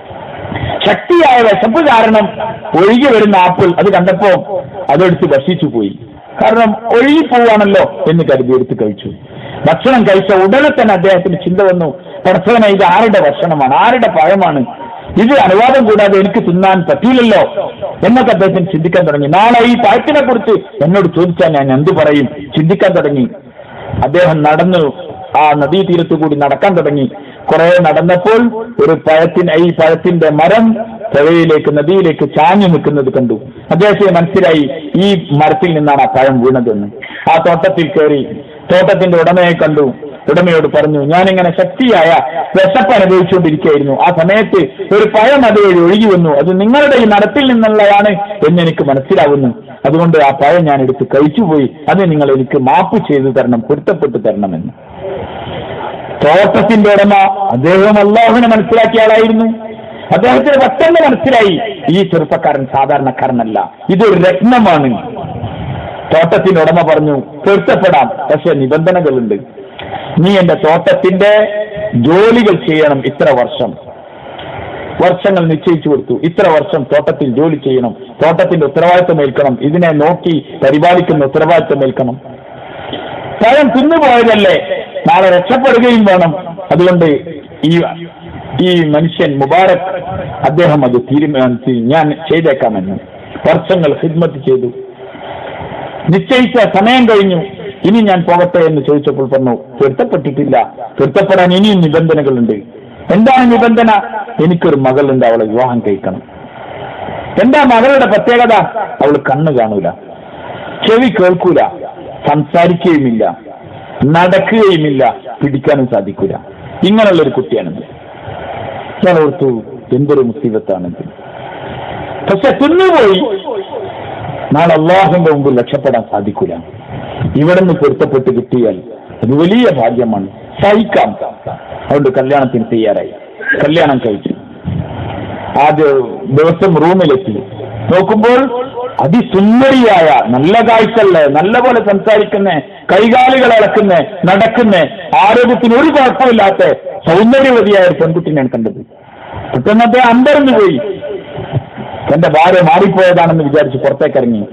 ശക്തിയായ വിശപ്പ് കാരണം ഒഴുകി വരുന്ന ആപ്പിൾ അത് കണ്ടപ്പോ അതെടുത്ത് ഭക്ഷിച്ചു പോയി കാരണം ഒഴുകി പോവാണല്ലോ എന്ന് കരുതി എടുത്ത് കഴിച്ചു ഭക്ഷണം കഴിച്ച ഉടനെ തന്നെ അദ്ദേഹത്തിന് ചിന്ത വന്നു പടച്ചവനെ ഇത് ആരുടെ ഭക്ഷണമാണ് ആരുടെ പഴമാണ് ഇത് അനുവാദം കൂടാതെ എനിക്ക് തിന്നാൻ പറ്റില്ലല്ലോ എന്നൊക്കെ അദ്ദേഹത്തിന് ചിന്തിക്കാൻ തുടങ്ങി നാളെ ഈ പഴത്തിനെ കുറിച്ച് എന്നോട് ചോദിച്ചാൽ ഞാൻ എന്ത് പറയും ചിന്തിക്കാൻ തുടങ്ങി അദ്ദേഹം നടന്നു ആ നദീതീരത്തു കൂടി നടക്കാൻ തുടങ്ങി കുറെ നടന്നപ്പോൾ ഒരു പഴത്തിന് ഈ പഴത്തിന്റെ മരം പുഴയിലേക്ക് നദിയിലേക്ക് ചാഞ്ഞു നിൽക്കുന്നത് കണ്ടു അദ്ദേഹത്തിന് മനസ്സിലായി ഈ മരത്തിൽ നിന്നാണ് ആ പഴം വീണതെന്ന് ആ തോട്ടത്തിൽ കയറി തോട്ടത്തിന്റെ ഉടമയെ കണ്ടു ഉടമയോട് പറഞ്ഞു ഞാനിങ്ങനെ ശക്തിയായ വിശപ്പ് അനുഭവിച്ചുകൊണ്ടിരിക്കുകയായിരുന്നു ആ സമയത്ത് ഒരു പഴം അതുവഴി ഒഴുകി വന്നു അത് നിങ്ങളുടെ ഈ നടത്തിൽ നിന്നുള്ളതാണ് എന്ന് എനിക്ക് മനസ്സിലാവുന്നു അതുകൊണ്ട് ആ പഴം ഞാൻ എടുത്ത് കഴിച്ചുപോയി അത് നിങ്ങൾ എനിക്ക് മാപ്പ് ചെയ്തു തരണം പൊരുത്തപ്പെട്ടു തരണമെന്ന് തോട്ടത്തിന്റെ ഉടമ അദ്ദേഹം അള്ളാഹുവിനെ മനസ്സിലാക്കിയ ആളായിരുന്നു അദ്ദേഹത്തിന് പെട്ടെന്ന് മനസ്സിലായി ഈ ചെറുപ്പക്കാരൻ സാധാരണക്കാരനല്ല ഇതൊരു രത്നമാണ് തോട്ടത്തിന്റെ ഉടമ പറഞ്ഞു പൊരുത്തപ്പെടാം പക്ഷെ നിബന്ധനകളുണ്ട് നീ എന്റെ തോട്ടത്തിന്റെ ജോലികൾ ചെയ്യണം ഇത്ര വർഷം വർഷങ്ങൾ നിശ്ചയിച്ചു കൊടുത്തു ഇത്ര വർഷം തോട്ടത്തിൽ ജോലി ചെയ്യണം തോട്ടത്തിന്റെ ഉത്തരവാദിത്വം ഏൽക്കണം ഇതിനെ നോക്കി പരിപാലിക്കുന്ന ഉത്തരവാദിത്വം ഏൽക്കണം പഴം തിന്നുപോയതല്ലേ നാളെ രക്ഷപ്പെടുകയും വേണം അതുകൊണ്ട് ഈ ഈ മനുഷ്യൻ മുബാറക് അദ്ദേഹം അത് തീരുമാനിച്ച് ഞാൻ ചെയ്തേക്കാമെന്ന് വർഷങ്ങൾ ഹിദ്മത്ത് ചെയ്തു നിശ്ചയിച്ച സമയം കഴിഞ്ഞു ഇനി ഞാൻ പോകട്ടെ എന്ന് ചോദിച്ചപ്പോൾ പറഞ്ഞു പൊരുത്തപ്പെട്ടിട്ടില്ല പൊരുത്തപ്പെടാൻ ഇനിയും നിബന്ധനകളുണ്ട് എന്താണ് നിബന്ധന എനിക്കൊരു മകളുണ്ട് അവളെ വിവാഹം കഴിക്കണം എന്താ മകളുടെ പ്രത്യേകത അവൾ കണ്ണ് കാണൂല ചെവി കേൾക്കൂല സംസാരിക്കുകയുമില്ല നടക്കുകയുമില്ല പിടിക്കാനും സാധിക്കൂല ഇങ്ങനെയുള്ള ഒരു കുട്ടിയാണിത് ഞാൻ ഓർത്തു എന്തൊരു മുസീബത്താണിത് പക്ഷെ തിന്നുപോയി നാളെ അള്ളാഹുന്റെ മുമ്പിൽ രക്ഷപ്പെടാൻ സാധിക്കൂല ഇവിടെ നിന്ന് പൊരുത്തപ്പെട്ട് കിട്ടിയാൽ അത് വലിയ ഭാഗ്യമാണ് സഹിക്കാം അതുകൊണ്ട് കല്യാണത്തിന് തയ്യാറായി കല്യാണം കഴിച്ചു ആദ്യ ദിവസം റൂമിലെത്തി നോക്കുമ്പോൾ അതിസുന്ദരിയായ നല്ല കാഴ്ചള്ള നല്ല പോലെ സംസാരിക്കുന്ന കൈകാലുകൾ ഇളക്കുന്ന നടക്കുന്ന ആരോഗ്യത്തിന് ഒരു കുഴപ്പമില്ലാത്ത സൗന്ദര്യവതിയായ ഒരു പെൺകുട്ടിനെയാണ് കണ്ടത് പെട്ടെന്ന് അദ്ദേഹം അമ്പരന്ന് പോയി തന്റെ ഭാര്യ മാറിപ്പോയതാണെന്ന് വിചാരിച്ച് പുറത്തേക്ക് ഇറങ്ങി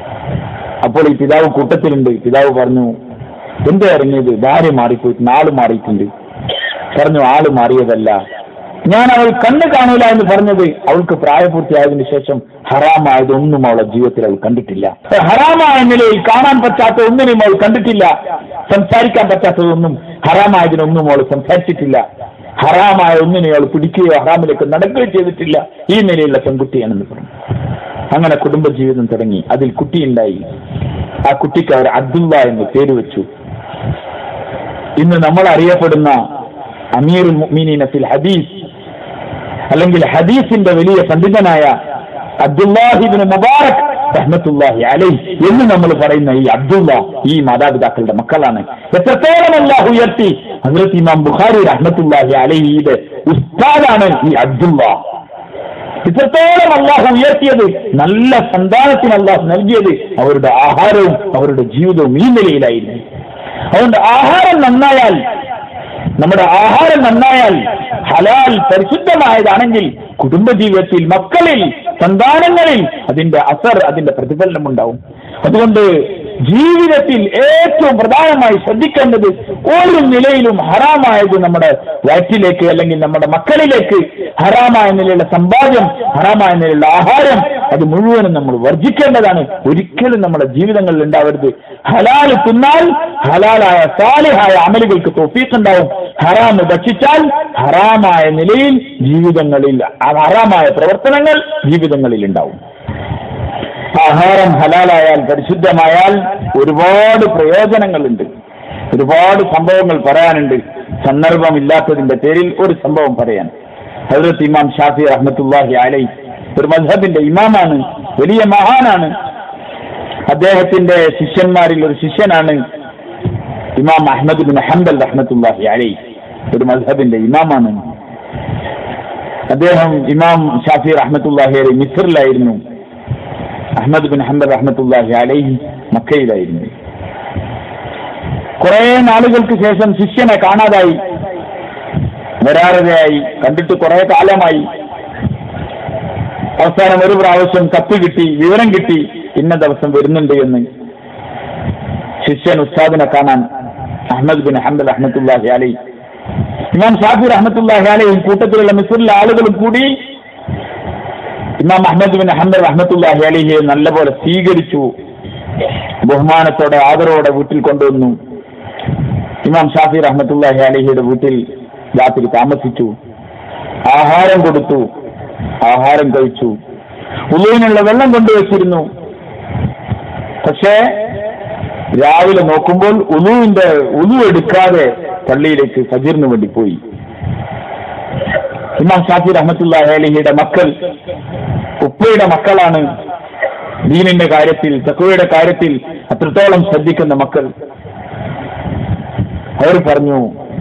അപ്പോൾ ഈ പിതാവ് കൂട്ടത്തിലുണ്ട് പിതാവ് പറഞ്ഞു എന്താ ഇറങ്ങിയത് ഭാര്യ മാറിപ്പോയിട്ട് ആള് മാറിയിട്ടുണ്ട് പറഞ്ഞു ആള് മാറിയതല്ല ഞാൻ അവൾ കണ്ണ് കാണൂല എന്ന് പറഞ്ഞത് അവൾക്ക് പ്രായപൂർത്തിയായതിനു ശേഷം ഹറാമായതൊന്നും അവളെ ജീവിതത്തിൽ അവൾ കണ്ടിട്ടില്ല ഹറാമായ നിലയിൽ കാണാൻ പറ്റാത്ത ഒന്നിനും അവൾ കണ്ടിട്ടില്ല സംസാരിക്കാൻ പറ്റാത്തതൊന്നും ഹറാമായതിനൊന്നും അവൾ സംസാരിച്ചിട്ടില്ല ഹറാമായ ഒന്നിനെ അവൾ പിടിക്കുകയോ ഹറാമിലേക്ക് നടക്കുകയോ ചെയ്തിട്ടില്ല ഈ നിലയിലുള്ള പെൺകുട്ടിയാണെന്ന് പറഞ്ഞു അങ്ങനെ കുടുംബജീവിതം തുടങ്ങി അതിൽ കുട്ടിയുണ്ടായി ആ കുട്ടിക്ക് അവർ അബ്ദുള്ള എന്ന് പേര് വെച്ചു ഇന്ന് നമ്മൾ അറിയപ്പെടുന്ന അമീറുൽ മുഅ്മിനീന ഫിൽ ഹദീസ് അല്ലെങ്കിൽ ഹദീസിന്റെ വലിയ പണ്ഡിതനായ അബ്ദുല്ലാഹിബിന് മുബാറക് റഹ്മത്തുല്ലാഹി അലൈ എന്ന് നമ്മൾ പറയുന്ന ഈ അബ്ദുള്ള ഈ മാതാപിതാക്കളുടെ മക്കളാണ് എത്രത്തോളം അല്ലാഹു ഉയർത്തി ഹസ്രത്ത് ഇമാം ബുഖാരി റഹ്മത്തുല്ലാഹി അലൈയുടെ ഉസ്താദാണ് ഈ അബ്ദുള്ള ഇത്രത്തോളം അള്ളാഹു ഉയർത്തിയത് നല്ല സന്താനത്തിന് അള്ളാഹു നൽകിയത് അവരുടെ ആഹാരവും അവരുടെ ജീവിതവും ഈ നിലയിലായിരുന്നു അതുകൊണ്ട് ആഹാരം നന്നായാൽ നമ്മുടെ ആഹാരം നന്നായാൽ ഹലാൽ പരിശുദ്ധമായതാണെങ്കിൽ കുടുംബജീവിതത്തിൽ മക്കളിൽ സന്താനങ്ങളിൽ അതിന്റെ അസർ അതിന്റെ പ്രതിഫലനം ഉണ്ടാവും അതുകൊണ്ട് ജീവിതത്തിൽ ഏറ്റവും പ്രധാനമായി ശ്രദ്ധിക്കേണ്ടത് ഒരു നിലയിലും ഹറാമായത് നമ്മുടെ വയറ്റിലേക്ക് അല്ലെങ്കിൽ നമ്മുടെ മക്കളിലേക്ക് ഹറാമായ നിലയിലുള്ള സമ്പാദ്യം ഹറാമായ നിലയിലുള്ള ആഹാരം അത് മുഴുവനും നമ്മൾ വർജിക്കേണ്ടതാണ് ഒരിക്കലും നമ്മുടെ ജീവിതങ്ങളിൽ ഉണ്ടാവരുത് ഹലാൽ തിന്നാൽ ഹലാലായ സാലിഹായ അമലുകൾക്ക് തോഫീക്കുണ്ടാവും ഹറാമ് ഭക്ഷിച്ചാൽ ഹറാമായ നിലയിൽ ജീവിതങ്ങളിൽ ഹറാമായ പ്രവർത്തനങ്ങൾ ജീവിതങ്ങളിൽ ഉണ്ടാവും ആഹാരം ഹലാലായാൽ പരിശുദ്ധമായാൽ ഒരുപാട് പ്രയോജനങ്ങളുണ്ട് ഒരുപാട് സംഭവങ്ങൾ പറയാനുണ്ട് സന്ദർഭമില്ലാത്തതിന്റെ പേരിൽ ഒരു സംഭവം പറയാൻ ഹജറത്ത് ഇമാം ഷാഫി റഹ്മത്തുല്ലാഹി അലൈ ഒരു മധബിന്റെ ഇമാമാണ് വലിയ മഹാനാണ് അദ്ദേഹത്തിന്റെ ശിഷ്യന്മാരിൽ ഒരു ശിഷ്യനാണ് ഇമാം അഹമ്മദ് ബിൻ ഹംബൽ റഹ്മത്തുല്ലാഹി അലൈ ഒരു മധബിന്റെ ഇമാമാണ് അദ്ദേഹം ഇമാം ഷാഫി റഹ്മത്തുല്ലാഹി അലൈ മിസ്റിലായിരുന്നു അഹമ്മദ് ബിൻ ഹംബൽ റഹ്മത്തുല്ലാഹി അലൈഹി മക്കയിലായിരുന്നു കുറെ നാളുകൾക്ക് ശേഷം ശിഷ്യനെ കാണാതായി വരാറതയായി കണ്ടിട്ട് കുറെ കാലമായി അവസാനം ഒരു പ്രാവശ്യം കത്ത് കിട്ടി വിവരം കിട്ടി ഇന്ന ദിവസം വരുന്നുണ്ട് എന്ന് ശിഷ്യൻ ഉസ്താദിനെ കാണാൻ അഹമ്മദ് ബിൻ ഹംബൽ അഹമ്മത്തുല്ലാഹി അലൈ ഇമാം ഷാഫി റഹ്മത്തുല്ലാഹി അലൈഹി കൂട്ടത്തിലുള്ള മിസ്രിലെ ആളുകളും കൂടി ഇമാം അഹമ്മദ് ബിൻ ഹംബൽ റഹ്മത്തുല്ലാഹി അലിഹിയെ നല്ലപോലെ സ്വീകരിച്ചു ബഹുമാനത്തോടെ ആദരവോടെ വീട്ടിൽ കൊണ്ടുവന്നു ഇമാം ഷാഫി റഹ്മത്തുല്ലാഹി അലിഹിയുടെ വീട്ടിൽ രാത്രി താമസിച്ചു ആഹാരം കൊടുത്തു ആഹാരം കഴിച്ചു ഉള്ളുവിനുള്ള വെള്ളം കൊണ്ടുവച്ചിരുന്നു പക്ഷേ രാവിലെ നോക്കുമ്പോൾ ഉലുവിന്റെ ഉലു എടുക്കാതെ പള്ളിയിലേക്ക് ഫജീറിന് വേണ്ടി പോയി ഇമാം ഷാഫി റഹ്മത്തുല്ലാഹി അലിഹിയുടെ മക്കൾ ഉപ്പയുടെ മക്കളാണ് ദീനിന്റെ കാര്യത്തിൽ തക്കുവയുടെ കാര്യത്തിൽ അത്രത്തോളം ശ്രദ്ധിക്കുന്ന മക്കൾ അവർ പറഞ്ഞു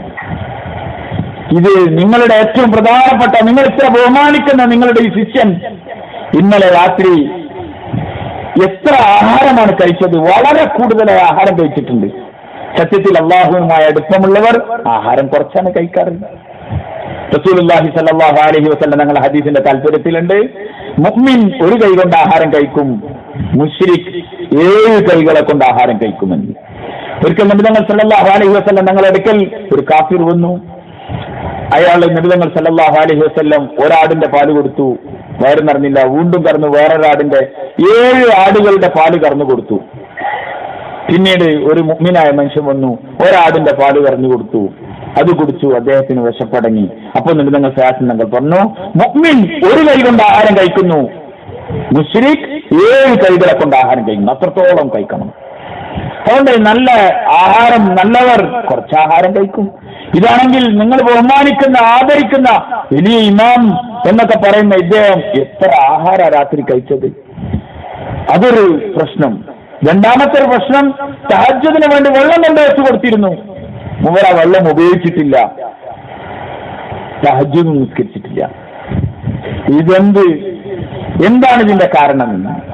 ഇത് നിങ്ങളുടെ ഏറ്റവും പ്രധാനപ്പെട്ട നിങ്ങൾ ഇത്ര ബഹുമാനിക്കുന്ന നിങ്ങളുടെ ഈ ശിഷ്യൻ ഇന്നലെ രാത്രി എത്ര ആഹാരമാണ് കഴിച്ചത് വളരെ കൂടുതലായി ആഹാരം കഴിച്ചിട്ടുണ്ട് സത്യത്തിൽ അള്ളാഹുവുമായി അടുപ്പമുള്ളവർ ആഹാരം കുറച്ചാണ് കഴിക്കാറുള്ളത് റസൂലുള്ളാഹി സല്ലല്ലാഹു അലൈഹി വസല്ലം ഞങ്ങളുടെ ഹദീസിന്റെ താല്പര്യത്തിലുണ്ട് മുഅ്മിൻ ഒരു കൈ കൊണ്ട് ആഹാരം കഴിക്കും മുശ്രിക് ഏഴ് കൈകളെ കൊണ്ട് ആഹാരം കഴിക്കുമെന്ന് ഒരിക്കൽ നബിതങ്ങൾ സല്ലല്ലാഹു അലൈഹി വസല്ലം ഞങ്ങളുടെ അടുക്കൽ ഒരു കാഫിർ വന്നു അയാൾ നബിതങ്ങൾ സല്ലല്ലാഹു അലൈഹി വസല്ലം ഒരാടിന്റെ പാല് കൊടുത്തു വയറ് നിറഞ്ഞില്ല വീണ്ടും കറന്നു വേറൊരാടിന്റെ ഏഴ് ആടുകളുടെ പാല് കറന്നു കൊടുത്തു പിന്നീട് ഒരു മുഗ്മിനായ മനുഷ്യൻ വന്നു ഒരാടിന്റെ പാല് കറന്നു കൊടുത്തു അത് കുടിച്ചു അദ്ദേഹത്തിന് വിശപ്പടങ്ങി അപ്പോൾ നിബിധങ്ങൾ സയാസിൻ തങ്ങൾ പറഞ്ഞു മുഗ്മിൻ ഒരു കൈ കൊണ്ട് ആഹാരം കഴിക്കുന്നു മുസ്ലിഖ് ഏഴ് കൈകളെ കൊണ്ട് ആഹാരം കഴിക്കുന്നു അത്രത്തോളം കഴിക്കണം അതുകൊണ്ട് നല്ല ആഹാരം നല്ലവർ കുറച്ച് ആഹാരം കഴിക്കും ഇതാണെങ്കിൽ നിങ്ങൾ ബഹുമാനിക്കുന്ന ആദരിക്കുന്ന വലിയ ഇമാം എന്നൊക്കെ പറയുന്ന ഇദ്ദേഹം എത്ര ആഹാര രാത്രി കഴിച്ചത് അതൊരു പ്രശ്നം രണ്ടാമത്തെ ഒരു പ്രശ്നം തഹജ്ജുദിന് വേണ്ടി വെള്ളം കൊണ്ട് വെച്ചു കൊടുത്തിരുന്നു മുവർ ആ വെള്ളം ഉപയോഗിച്ചിട്ടില്ല തഹജ്ജുദ് നിസ്കരിച്ചിട്ടില്ല ഇതെന്ത് എന്താണ് ഇതിന്റെ കാരണം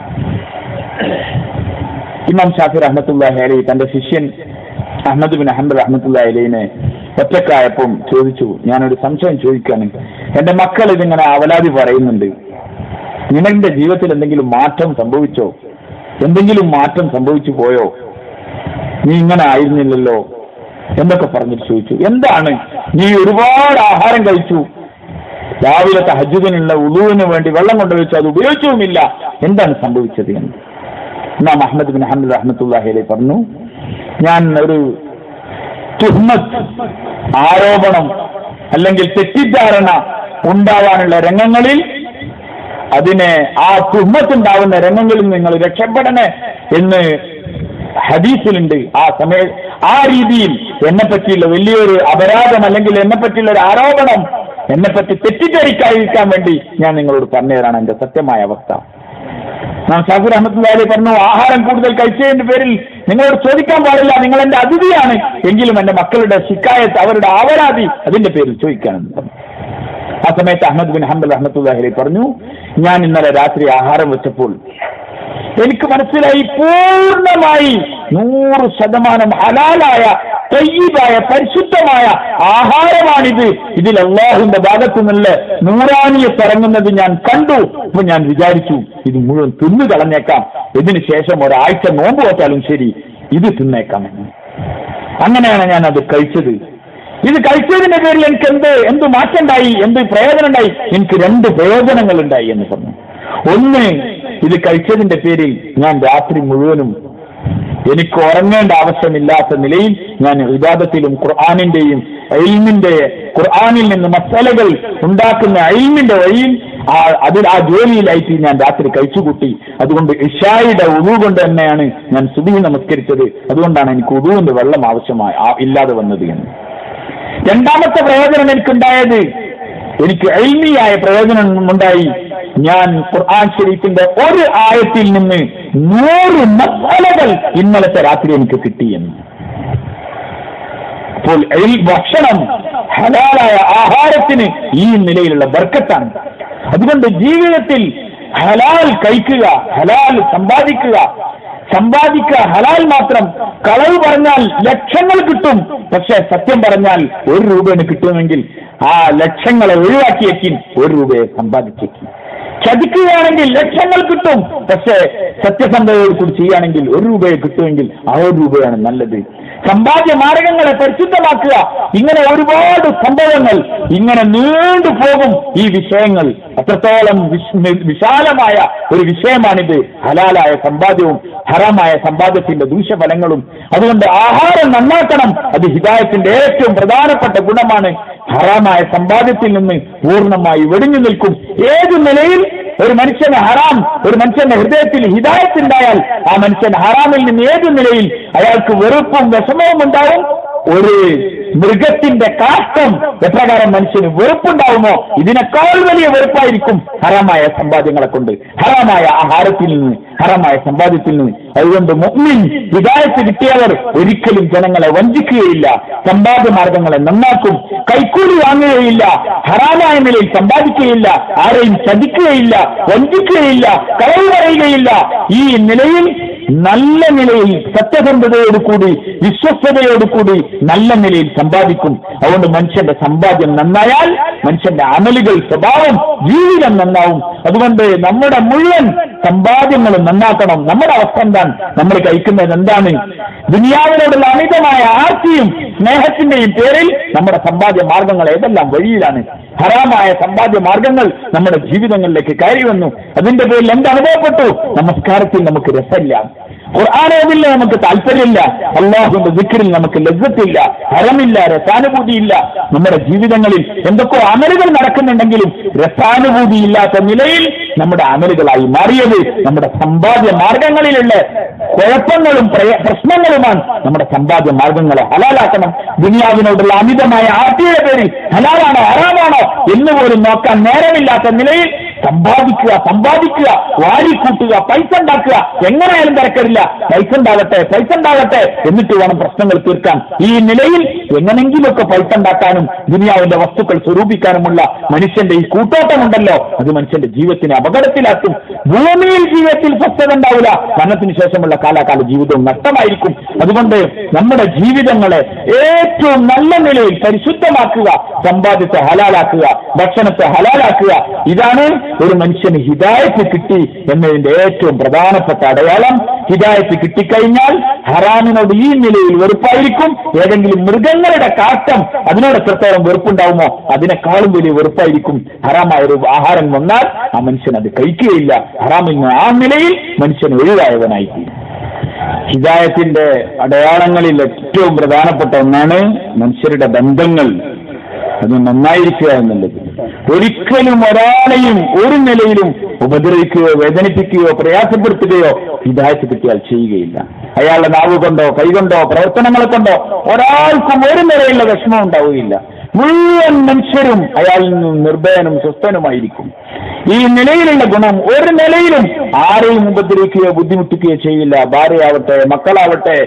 ഇമാം ഷാഫി റഹ്മത്തുല്ലാഹി അലി തന്റെ ശിഷ്യൻ അഹമ്മദ് ബിൻ അഹമ്മദ് റഹ്മത്തുല്ലാഹി അലീനെ ഒറ്റക്കായപ്പം ചോദിച്ചു ഞാനൊരു സംശയം ചോദിക്കാണ് എന്റെ മക്കൾ ഇതിങ്ങനെ അവലാതി പറയുന്നുണ്ട് നിങ്ങളുടെ ജീവിതത്തിൽ എന്തെങ്കിലും മാറ്റം സംഭവിച്ചോ എന്തെങ്കിലും മാറ്റം സംഭവിച്ചു പോയോ നീ ഇങ്ങനെ ആയിരുന്നില്ലല്ലോ എന്നൊക്കെ പറഞ്ഞിട്ട് ചോദിച്ചു എന്താണ് നീ ഒരുപാട് ആഹാരം കഴിച്ചു രാവിലത്തെ ഹജ്ജുദിനുള്ള ഉളുവിന് വേണ്ടി വെള്ളം കൊണ്ടുവച്ചു അത് ഉപയോഗിച്ചുമില്ല എന്താണ് സംഭവിച്ചത് എന്ന് ഇമാം അഹമ്മദ് ബിൻ അഹമ്മദ് റഹ്മത്തുല്ലാഹി അലൈഹി പറഞ്ഞു ഞാൻ ഒരു തുഹ്മത്ത് ആരോപണം അല്ലെങ്കിൽ തെറ്റിദ്ധാരണ ഉണ്ടാവാനുള്ള രംഗങ്ങളിൽ അതിനെ ആ തുഹ്മത്തുണ്ടാവുന്ന രംഗങ്ങളിൽ നിങ്ങൾ രക്ഷപ്പെടണേ എന്ന് ഹദീസിലുണ്ട് ആ സമയ ആ രീതിയിൽ എന്നെ പറ്റിയുള്ള വലിയൊരു അപരാധം അല്ലെങ്കിൽ എന്നെ പറ്റിയുള്ള ഒരു ആരോപണം എന്നെ പറ്റി തെറ്റിദ്ധരിക്കാതിരിക്കാൻ വേണ്ടി ഞാൻ നിങ്ങളോട് പറഞ്ഞുതരാണ് എന്റെ സത്യമായ അവസ്ഥ നാം ഷാഫി റഹ്മത്തുള്ളി പറഞ്ഞു ആഹാരം കൂടുതൽ കഴിച്ചതിന്റെ പേരിൽ നിങ്ങളോട് ചോദിക്കാൻ പാടില്ല നിങ്ങൾ എന്റെ അതിഥിയാണ് എങ്കിലും എന്റെ മക്കളുടെ ശിക്കായത്ത് അവരുടെ ആവരാതി അതിന്റെ പേരിൽ ചോദിക്കാനെന്ന് പറഞ്ഞു ആ സമയത്ത് അഹമ്മദ് ബിൻ ഹംബൽ റഹ്മത്തുല്ലാഹി പറഞ്ഞു ഞാൻ ഇന്നലെ രാത്രി ആഹാരം വെച്ചപ്പോൾ എനിക്ക് മനസ്സിലായി പൂർണ്ണമായി നൂറ് ശതമാനം ഹലാലായ തയ്യബായ പരിശുദ്ധമായ ആഹാരമാണിത് ഇതിൽ അള്ളാഹുവിന്റെ ഭാഗത്തു നിന്ന് നൂറാനിയെ ഇറങ്ങുന്നത് ഞാൻ കണ്ടു അപ്പൊ ഞാൻ വിചാരിച്ചു ഇത് മുഴുവൻ തിന്നു കളഞ്ഞേക്കാം ഇതിന് ശേഷം ഒരാഴ്ച നോമ്പ് വെച്ചാലും ശരി ഇത് തിന്നേക്കാമെന്ന് അങ്ങനെയാണ് ഞാൻ അത് കഴിച്ചത് ഇത് കഴിച്ചതിന്റെ പേരിൽ എനിക്ക് എന്ത് എന്ത് മാറ്റമുണ്ടായി എന്ത് പ്രയോജനം ഉണ്ടായി എനിക്ക് രണ്ട് പ്രയോജനങ്ങൾ ഉണ്ടായി എന്ന് പറഞ്ഞു ഒന്ന് ഇത് കഴിച്ചതിന്റെ പേരിൽ ഞാൻ രാത്രി മുഴുവനും എനിക്ക് ഉറങ്ങേണ്ട ആവശ്യമില്ലാത്ത നിലയിൽ ഞാൻ വിവാദത്തിലും ഖുർആാനിന്റെയും അയിൽമിന്റെ ഖുർആാനിൽ നിന്ന് മസാലകൾ ഉണ്ടാക്കുന്ന അയിൽമിന്റെ വഴിയിൽ ആ അതിൽ ആ ജോലിയിലായിട്ട് ഞാൻ രാത്രി കഴിച്ചുകൂട്ടി അതുകൊണ്ട് ഇഷായുടെ ഉളു കൊണ്ട് തന്നെയാണ് ഞാൻ സുബി നമസ്കരിച്ചത് അതുകൊണ്ടാണ് എനിക്ക് ഉളുവിന്റെ വെള്ളം ആവശ്യമായി ആ- ഇല്ലാതെ വന്നത് എന്ന് രണ്ടാമത്തെ പ്രയോജനം എനിക്കുണ്ടായത് എനിക്ക് എൽമിയായ പ്രയോജനം ഉണ്ടായി ഞാൻ ഖുർആൻ ഷരീഫിന്റെ ഒരു ആയത്തിൽ നിന്ന് നൂറ് മസാലകൾ ഇന്നലത്തെ രാത്രി എനിക്ക് കിട്ടിയെന്ന് അപ്പോൾ എൽ- ഭക്ഷണം ഹലാലായ ആഹാരത്തിന് ഈ നിലയിലുള്ള ബർക്കത്താണ് അതുകൊണ്ട് ജീവിതത്തിൽ ഹലാൽ കഴിക്കുക ഹലാൽ സമ്പാദിക്കുക സമ്പാദിക്കുക ഹലാൽ മാത്രം കളവ് പറഞ്ഞാൽ ലക്ഷങ്ങൾ കിട്ടും പക്ഷെ സത്യം പറഞ്ഞാൽ ഒരു രൂപയാണ് കിട്ടുമെങ്കിൽ ആ ലക്ഷങ്ങളെ ഒഴിവാക്കിയേക്കും ഒരു രൂപയെ സമ്പാദിച്ചേക്കും ചതിക്കുകയാണെങ്കിൽ ലക്ഷങ്ങൾ കിട്ടും പക്ഷേ സത്യസന്ധതയോട് കൂടി ചെയ്യുകയാണെങ്കിൽ ഒരു രൂപയെ കിട്ടുമെങ്കിൽ ആ ഒരു രൂപയാണ് നല്ലത് സമ്പാദ്യ മാർഗങ്ങളെ പരിശുദ്ധമാക്കുക ഇങ്ങനെ ഒരുപാട് സംഭവങ്ങൾ ഇങ്ങനെ നീണ്ടു പോകും ഈ വിഷയങ്ങൾ അത്രത്തോളം വിശ്- വിശാലമായ ഒരു വിഷയമാണിത് ഹലാലായ സമ്പാദ്യവും ഹറാമായ സമ്പാദ്യത്തിന്റെ ദൂഷ്യഫലങ്ങളും അതുകൊണ്ട് ആഹാരം നന്നാക്കണം അത് ഹിദായത്തിന്റെ ഏറ്റവും പ്രധാനപ്പെട്ട ഗുണമാണ് ഹറാമായ സമ്പാദ്യത്തിൽ നിന്ന് പൂർണ്ണമായി വെടിഞ്ഞു നിൽക്കും ഏത് നിലയിൽ ഒരു മനുഷ്യന് ഹറാം ഒരു മനുഷ്യന്റെ ഹൃദയത്തിൽ ഹിദായത്തുണ്ടായാൽ ആ മനുഷ്യൻ ഹറാമിൽ നിന്ന് ഏത് നിലയിൽ അയാൾക്ക് വെറുപ്പും വിഷമവും ഉണ്ടാവും ഒരു മൃഗത്തിന്റെ കാഷ്ടം എപ്രകാരം മനുഷ്യന് വെറുപ്പുണ്ടാവുമോ ഇതിനേക്കാൾ വലിയ വെറുപ്പായിരിക്കും ഹറാമായ സമ്പാദ്യങ്ങളെ കൊണ്ട് ഹറാമായ ആഹാരത്തിൽ നിന്ന് ഹറാമായ സമ്പാദ്യത്തിൽ നിന്ന് അതുകൊണ്ട് മുഅ്മിൻ ഹിദായത്ത് കിട്ടിയവർ ഒരിക്കലും ജനങ്ങളെ വഞ്ചിക്കുകയില്ല സമ്പാദ്യ മാർഗങ്ങളെ നന്നാക്കും കൈക്കൂലി വാങ്ങുകയില്ല ഹറാമായ നിലയിൽ സമ്പാദിക്കുകയില്ല ആരെയും ചതിക്കുകയില്ല വഞ്ചിക്കുകയില്ല കളവ് പറയുകയില്ല ഈ നിലയിൽ നല്ല നിലയിൽ സത്യസന്ധതയോടുകൂടി വിശ്വസ്തയോടുകൂടി നല്ല നിലയിൽ സമ്പാദിക്കും അതുകൊണ്ട് മനുഷ്യന്റെ സമ്പാദ്യം നന്നായാൽ മനുഷ്യന്റെ അമലുകൾ സ്വഭാവം ജീവിതം നന്നാവും അതുകൊണ്ട് നമ്മുടെ മുഴുവൻ സമ്പാദ്യങ്ങളും നന്നാക്കണം നമ്മുടെ അവസ്ഥ എന്താണ് നമ്മൾ കഴിക്കുന്നത് എന്താണ് ദുനിയാവിനോടുള്ള അമിതമായ ആർത്തിയും സ്നേഹത്തിന്റെയും പേരിൽ നമ്മുടെ സമ്പാദ്യ മാർഗങ്ങൾ ഏതെല്ലാം വഴിയിലാണ് ഹറാമായ സമ്പാദ്യ മാർഗങ്ങൾ നമ്മുടെ ജീവിതങ്ങളിലേക്ക് കയറി വന്നു അതിന്റെ പേരിൽ എന്ത് അനുഭവപ്പെട്ടു നമസ്കാരത്തിൽ നമുക്ക് രസമില്ല ഖുർആാനോദില്ല നമുക്ക് താല്പര്യമില്ല അള്ളാഹുന്റെ ദിക്കറിൽ നമുക്ക് ലജ്ജത്തില്ല ഹരമില്ല രസാനുഭൂതിയില്ല നമ്മുടെ ജീവിതങ്ങളിൽ എന്തൊക്കെ അമലുകൾ നടക്കുന്നുണ്ടെങ്കിലും രസാനുഭൂതിയില്ലാത്ത നിലയിൽ നമ്മുടെ അമലുകളായി മാറിയത് നമ്മുടെ സമ്പാദ്യ മാർഗങ്ങളിലുള്ള കുഴപ്പങ്ങളും പ്രയ- പ്രശ്നങ്ങളുമാണ് നമ്മുടെ സമ്പാദ്യ മാർഗങ്ങളെ ഹലാലാക്കണം ദുനിയാവിനോടുള്ള അമിതമായ ആർത്തിയുടെ പേരിൽ ഹലാലാണോ ഹറാമാണോ എന്ന് പോലും നോക്കാൻ നേരമില്ലാത്ത നിലയിൽ സമ്പാദിക്കുക സമ്പാദിക്കുക വാരിക്കൂട്ടുക പൈസ ഉണ്ടാക്കുക എങ്ങനെയായാലും തിരക്കടില്ല പൈസ ഉണ്ടാകട്ടെ പൈസ ഉണ്ടാകട്ടെ എന്നിട്ട് വേണം പ്രശ്നങ്ങൾ തീർക്കാൻ ഈ നിലയിൽ എങ്ങനെങ്കിലുമൊക്കെ പൈസ ഉണ്ടാക്കാനും ദുനിയാവിന്റെ വസ്തുക്കൾ സ്വരൂപിക്കാനുമുള്ള മനുഷ്യന്റെ ഈ കൂട്ടോട്ടമുണ്ടല്ലോ അത് മനുഷ്യന്റെ ജീവിതത്തിനെ അപകടത്തിലാക്കും ഭൂമിയിൽ ജീവിതത്തിൽ സ്വസ്ഥത ഉണ്ടാവില്ല മരണത്തിന് ശേഷമുള്ള കാലാകാല ജീവിതവും നഷ്ടമായിരിക്കും അതുകൊണ്ട് നമ്മുടെ ജീവിതങ്ങളെ ഏറ്റവും നല്ല നിലയിൽ പരിശുദ്ധമാക്കുക സമ്പാദ്യത്തെ ഹലാലാക്കുക ഭക്ഷണത്തെ ഹലാലാക്കുക ഇതാണ് ഒരു മനുഷ്യന് ഹിദായത്ത് കിട്ടി എന്നതിന്റെ ഏറ്റവും പ്രധാനപ്പെട്ട അടയാളം ഹിദായത്ത് കിട്ടിക്കഴിഞ്ഞാൽ ഹറാമിനോട് ഈ നിലയിൽ വെറുപ്പായിരിക്കും ഏതെങ്കിലും മൃഗങ്ങളുടെ കാട്ടം അതിനോട് എത്രത്തോളം വെറുപ്പുണ്ടാവുമോ അതിനേക്കാളും വലിയ വെറുപ്പായിരിക്കും ഹറാമായ ഒരു ആഹാരം വന്നാൽ ആ മനുഷ്യൻ അത് കഴിക്കുകയില്ല ഹറാമിൽ നിന്ന് ആ നിലയിൽ മനുഷ്യൻ ഒഴിവായവനായി ഹിദായത്തിന്റെ അടയാളങ്ങളിൽ ഏറ്റവും പ്രധാനപ്പെട്ട ഒന്നാണ് മനുഷ്യരുടെ ബന്ധങ്ങൾ അത് നന്നായിരിക്കുക എന്നുള്ളത് ഒരിക്കലും ഒരാളെയും ഒരു നിലയിലും ഉപദ്രവിക്കുകയോ വേദനിപ്പിക്കുകയോ പ്രയാസപ്പെടുത്തുകയോ ഹിദായത്ത് കിട്ടിയാൽ ചെയ്യുകയില്ല അയാളുടെ നാവ് കൊണ്ടോ കൈകൊണ്ടോ പ്രവർത്തനങ്ങളെ കൊണ്ടോ ഒരാൾക്കും ഒരു നിലയിലുള്ള വിഷമം ഉണ്ടാവുകയില്ല മുഴുവൻ മനുഷ്യരും അയാളിൽ നിന്നും നിർഭയനും സ്വസ്ഥനുമായിരിക്കും ഈ നിലയിലുള്ള ഗുണം ഒരു നിലയിലും ആരെയും ഉപദ്രവിക്കുകയോ ബുദ്ധിമുട്ടിക്കുകയോ ചെയ്യില്ല ഭാര്യയാവട്ടെ മക്കളാവട്ടെ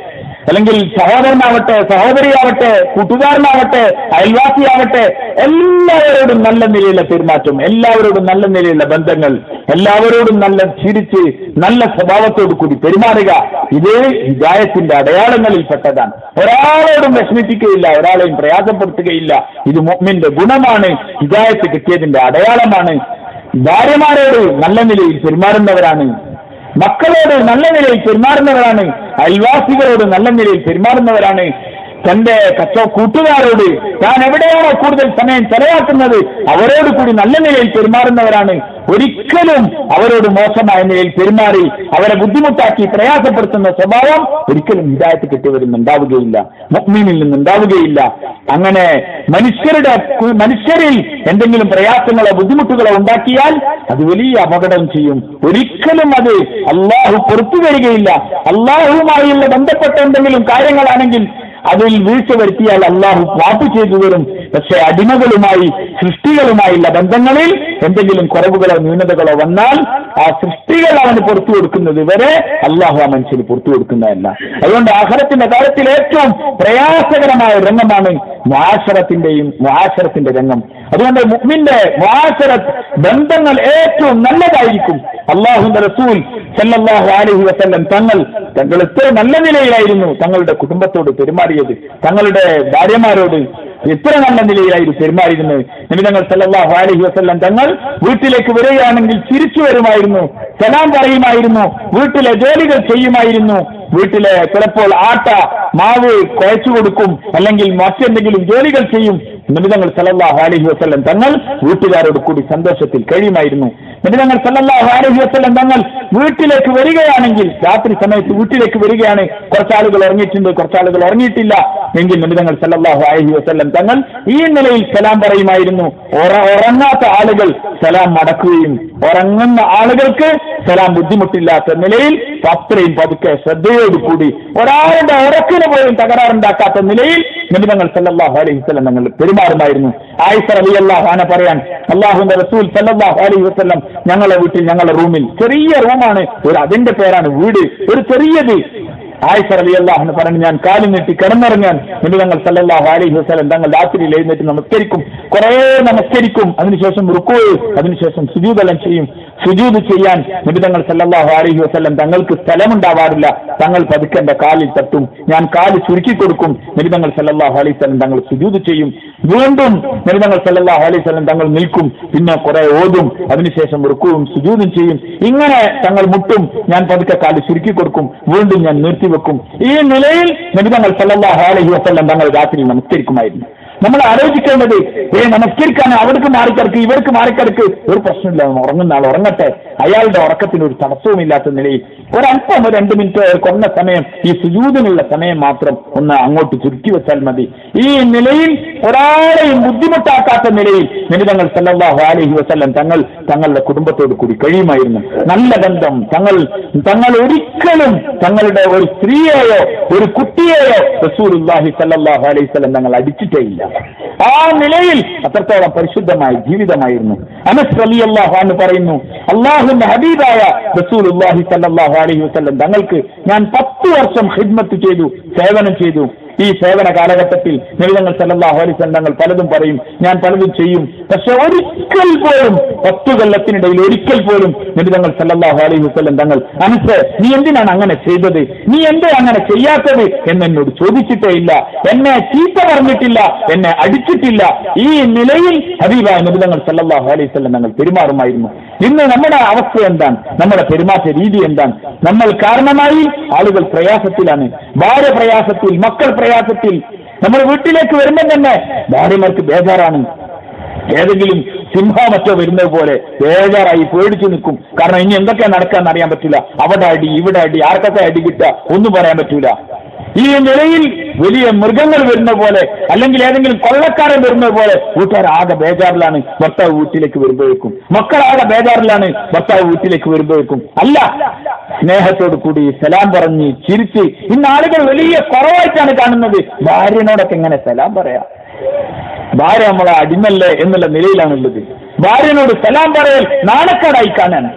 അല്ലെങ്കിൽ സഹോദരനാവട്ടെ സഹോദരിയാവട്ടെ കൂട്ടുകാരനാവട്ടെ അയൽവാസിയാവട്ടെ എല്ലാവരോടും നല്ല നിലയിലുള്ള പെരുമാറ്റം എല്ലാവരോടും നല്ല നിലയിലുള്ള ബന്ധങ്ങൾ എല്ലാവരോടും നല്ല ചിരിച്ച് നല്ല സ്വഭാവത്തോടു കൂടി പെരുമാറുക ഇത് ഹിദായത്തിന്റെ അടയാളങ്ങളിൽ പെട്ടതാണ് ഒരാളോടും വിഷമിപ്പിക്കുകയില്ല ഒരാളെയും പ്രയാസപ്പെടുത്തുകയില്ല ഇത് മുഅ്മിന്റെ ഗുണമാണ് ഹിദായത്ത് കിട്ടിയതിന്റെ അടയാളമാണ് ഭാര്യമാരോട് നല്ല നിലയിൽ പെരുമാറുന്നവരാണ് മക്കളോട് നല്ല നിലയിൽ പെരുമാറുന്നവരാണ് അയൽവാസികളോട് നല്ല നിലയിൽ പെരുമാറുന്നവരാണ് തന്റെ കച്ചോ കൂട്ടുകാരോട് താൻ എവിടെയാണോ കൂടുതൽ സമയം ചെലവാക്കുന്നത് അവരോട് കൂടി നല്ല നിലയിൽ പെരുമാറുന്നവരാണ് ഒരിക്കലും അവരോട് മോശമായ നിലയിൽ പെരുമാറി അവരെ ബുദ്ധിമുട്ടാക്കി പ്രയാസപ്പെടുത്തുന്ന സ്വഭാവം ഒരിക്കലും ഹിദായത്ത് കിട്ടിയവരിൽ നിന്നുണ്ടാവുകയില്ല മുക്മീനിൽ നിന്നുണ്ടാവുകയില്ല അങ്ങനെ മനുഷ്യരുടെ മനുഷ്യരിൽ എന്തെങ്കിലും പ്രയാസങ്ങളോ ബുദ്ധിമുട്ടുകളോ ഉണ്ടാക്കിയാൽ അത് വലിയ അപകടം ചെയ്യും ഒരിക്കലും അത് അള്ളാഹു പുറത്തു വരികയില്ല അള്ളാഹുവുമായുള്ള ബന്ധപ്പെട്ട എന്തെങ്കിലും കാര്യങ്ങളാണെങ്കിൽ അതിൽ വീഴ്ച വരുത്തിയാൽ അള്ളാഹു പാട്ട് ചെയ്തു തരും പക്ഷെ അടിമകളുമായി സൃഷ്ടികളുമായുള്ള ബന്ധങ്ങളിൽ എന്തെങ്കിലും കുറവുകളോ ന്യൂനതകളോ വന്നാൽ ആ സൃഷ്ടികൾ അവന് പുറത്തു കൊടുക്കുന്നത് വരെ അള്ളാഹു ആ മനുഷ്യന് പുറത്തു കൊടുക്കുന്നതല്ല അതുകൊണ്ട് ആഹാരത്തിന്റെ കാര്യത്തിൽ ഏറ്റവും പ്രയാസകരമായ രംഗമാണ് മുആശറത്തിന്റെയും മുആശറത്തിന്റെ രംഗം അതുകൊണ്ട് മുഅ്മിന്റെ മുആശറത്ത് ബന്ധങ്ങൾ ഏറ്റവും നല്ലതായിരിക്കും അള്ളാഹുന്റെ റസൂൽ സല്ലല്ലാഹു അലൈഹി വസല്ലം തങ്ങൾ തങ്ങൾ എത്ര നല്ല നിലയിലായിരുന്നു തങ്ങളുടെ കുടുംബത്തോട് പെരുമാറിയത് തങ്ങളുടെ ഭാര്യമാരോട് എത്ര നല്ല നിലയിലായിരുന്നു പെരുമാറിയിരുന്നത് നിമിതങ്ങൾ സല്ലല്ലാഹു അലൈഹി വസല്ലം തങ്ങൾ വീട്ടിലേക്ക് വരികയാണെങ്കിൽ ചിരിച്ചു വരുമായിരുന്നു സലാം പറയുമായിരുന്നു വീട്ടിലെ ജോലികൾ ചെയ്യുമായിരുന്നു വീട്ടിലെ ചിലപ്പോൾ ആട്ട മാവ് കുഴച്ചു കൊടുക്കും അല്ലെങ്കിൽ മറ്റെന്തെങ്കിലും ജോലികൾ ചെയ്യും നിമിതങ്ങൾ സല്ലല്ലാഹു അലൈഹി വസല്ലം തങ്ങൾ വീട്ടുകാരോട് കൂടി സന്തോഷത്തിൽ കഴിയുമായിരുന്നു നിമിതങ്ങൾ സല്ലല്ലാഹു അലൈഹി വസല്ലം തങ്ങൾ വീട്ടിലേക്ക് വരികയാണെങ്കിൽ രാത്രി സമയത്ത് വീട്ടിലേക്ക് വരികയാണ് കുറച്ചാളുകൾ ഉറങ്ങിയിട്ടുണ്ട് കുറച്ചാളുകൾ ഉറങ്ങിയിട്ടില്ല എങ്കിൽ നിമിതങ്ങൾ സല്ലല്ലാഹു അലൈഹി വസല്ലം തങ്ങൾ ഈ നിലയിൽ സലാം പറയുമായിരുന്നു ഉറ- ഉറങ്ങാത്ത ആളുകൾ സലാം മടക്കുകയും ഉറങ്ങുന്ന ആളുകൾക്ക് സലാം ബുദ്ധിമുട്ടില്ലാത്ത നിലയിൽ അത്രയും പതുക്കെ ശ്രദ്ധയോടുകൂടി ഒരാളുടെ ഉറക്കിന് പോലും തകരാറുണ്ടാക്കാത്ത നിലയിൽ നിമിതങ്ങൾ സല്ലല്ലാഹു അലൈഹി വസല്ലം തങ്ങൾ പെരുമാറുമായിരുന്നു ആയിഷ റളിയല്ലാഹു അൻഹ പറയാൻ അള്ളാഹുവിന്റെ റസൂൽ സല്ലല്ലാഹു അലൈഹി വസല്ലം ഞങ്ങളുടെ വീട്ടിൽ ഞങ്ങളുടെ റൂമിൽ ചെറിയ റൂമാണ് ഒരു അതിന്റെ പേരാണ് വീട് ഒരു ചെറിയത് ആയിഷ റളിയല്ലാഹു അൻഹ പറഞ്ഞു ഞാൻ കാലു നീട്ടി കിടന്നിറങ്ങാൻ നിമിതങ്ങൾ സല്ലല്ലാഹു അലൈഹി വസല്ലം തങ്ങൾ രാത്രിയിൽ എഴുന്നേറ്റ് നമസ്കരിക്കും കുറേ നമസ്കരിക്കും അതിനുശേഷം റുക്കൂ അതിനുശേഷം സുജൂദെല്ലാം ചെയ്യും സുജൂദ് ചെയ്യാൻ നിമിതങ്ങൾ സല്ലല്ലാഹു അലൈഹി വസല്ലം തങ്ങൾക്ക് സ്ഥലമുണ്ടാവാറില്ല തങ്ങൾ പതുക്കെ എന്റെ കാലിൽ തട്ടും ഞാൻ കാല് ചുരുക്കി കൊടുക്കും നിമിതങ്ങൾ സല്ലല്ലാഹു അലൈഹി വസല്ലം തങ്ങൾ സുജൂദ് ചെയ്യും വീണ്ടും നിമിതങ്ങൾ സല്ലല്ലാഹു അലൈഹി വസല്ലം തങ്ങൾ നിൽക്കും പിന്നെ കുറെ ഓതും അതിനുശേഷം റുക്കുവും സുജൂദും ചെയ്യും ഇങ്ങനെ തങ്ങൾ മുട്ടും ഞാൻ പതുക്കെ കാല് ചുരുക്കി കൊടുക്കും വീണ്ടും ഞാൻ നിർത്തിവെക്കും ഈ നിലയിൽ നിമിതങ്ങൾ സല്ലല്ലാഹു അലൈഹി വസല്ലം തങ്ങൾ രാത്രി നമസ്കരിക്കുമായിരുന്നു നമ്മൾ ആലോചിക്കേണ്ടത് ഏ നമസ്കരിക്കാൻ അവിടേക്ക് മാറിക്കിടക്ക് ഇവർക്ക് മാറിക്കിടക്ക് ഒരു പ്രശ്നമില്ല അവൻ ഉറങ്ങുന്ന ആൾ ഉറങ്ങട്ടെ അയാളുടെ ഉറക്കത്തിന് ഒരു തടസ്സവും ഇല്ലാത്ത നിലയിൽ ഒരല്പം ഒരു രണ്ട് മിനിറ്റ് ഒരു കുറഞ്ഞ സമയം ഈ സുജൂതിനുള്ള സമയം മാത്രം ഒന്ന് അങ്ങോട്ട് ചുരുക്കി വെച്ചാൽ മതി ഈ നിലയിൽ ഒരാളെയും ബുദ്ധിമുട്ടാക്കാത്ത നിലയിൽ നിമിതങ്ങൾ സല്ലല്ലാഹു അലൈഹി വസല്ലം തങ്ങൾ തങ്ങളുടെ കുടുംബത്തോട് കൂടി കഴിയുമായിരുന്നു നല്ല ബന്ധം തങ്ങൾ തങ്ങൾ ഒരിക്കലും തങ്ങളുടെ ഒരു സ്ത്രീയെയോ ഒരു കുട്ടിയെയോ റസൂലുള്ളാഹി സല്ലല്ലാഹു അലൈഹി വസല്ലം തങ്ങൾ അടിച്ചിട്ടേ ഇല്ല ആ നിലയിൽ അത്രത്തോളം പരിശുദ്ധമായ ജീവിതമായിരുന്നു അനസ് റളിയല്ലാഹു അൻഹു പറയുന്നു അള്ളാഹുവിന്റെ ഹബീബായ റസൂലുള്ളാഹി സല്ലല്ലാഹു അലൈഹി വസല്ലം തങ്ങൾക്ക് ഞാൻ പത്ത് വർഷം ഖിദ്മത്ത് ചെയ്തു സേവനം ചെയ്തു ഈ സേവന കാലഘട്ടത്തിൽ നിമിതങ്ങൾ സല്ലല്ലാഹു അലൈഹി വസല്ലം തങ്ങൾ പലതും പറയും ഞാൻ പലതും ചെയ്യും പക്ഷെ ഒരിക്കൽ പോലും പത്തു കൊല്ലത്തിനിടയിൽ ഒരിക്കൽ പോലും നിമിതങ്ങൾ സല്ലല്ലാഹു അലൈഹി വസല്ലം തങ്ങൾ അനസ് നീ എന്തിനാണ് അങ്ങനെ ചെയ്തത് നീ എന്തേ അങ്ങനെ ചെയ്യാത്തത് എന്ന് എന്നോട് ചോദിച്ചിട്ടേ ഇല്ല എന്നെ ചീത്ത പറഞ്ഞിട്ടില്ല എന്നെ അടിച്ചിട്ടില്ല ഈ നിലയിൽ ഹബീബായ നിബിതങ്ങൾ സല്ലല്ലാഹു അലൈഹി വസല്ലം തങ്ങൾ പെരുമാറുമായിരുന്നു ഇന്ന് നമ്മുടെ അവസ്ഥ എന്താണ് നമ്മുടെ പെരുമാറ്റ രീതി എന്താണ് നമ്മൾ കാരണമായി ആളുകൾ പ്രയാസത്തിലാണ് ഭാര്യ പ്രയാസത്തിൽ മക്കൾ പ്രയാസത്തിൽ നമ്മൾ വീട്ടിലേക്ക് വരുമ്പോൾ തന്നെ ഭാര്യമാർക്ക് ബേജാറാണ് ഏതെങ്കിലും സിംഹോ മറ്റോ വരുന്നത് പോലെ ബേജാറായി പേടിച്ചു നിൽക്കും കാരണം ഇനി എന്തൊക്കെയാ നടക്കാന്ന് അറിയാൻ പറ്റില്ല അവിടെ അടി ഇവിടെ അടി ആർക്കൊക്കെ അടി കിട്ടുക ഒന്നും പറയാൻ പറ്റൂല ഈ നിലയിൽ വലിയ മൃഗങ്ങൾ വരുന്ന പോലെ അല്ലെങ്കിൽ ഏതെങ്കിലും കൊള്ളക്കാരൻ വരുന്നത് പോലെ വീട്ടുകാർ ആകെ ബേജാറിലാണ് ഭർത്താവ് വീട്ടിലേക്ക് വരുമ്പോഴേക്കും മക്കളാകെ ബേജാറിലാണ് ഭർത്താവ് വീട്ടിലേക്ക് വരുമ്പോഴേക്കും അല്ല സ്നേഹത്തോടു കൂടി സലാം പറഞ്ഞ് ചിരിച്ച് ഇന്ന് ആളുകൾ വലിയ കുറവായിട്ടാണ് കാണുന്നത് ഭാര്യനോടൊക്കെ എങ്ങനെ സലാം പറയാം ഭാര്യ നമ്മളെ അടിമല്ലേ എന്നുള്ള നിലയിലാണുള്ളത് ഭാര്യനോട് സലാം പറയൽ നാണക്കേടായി കാണാൻ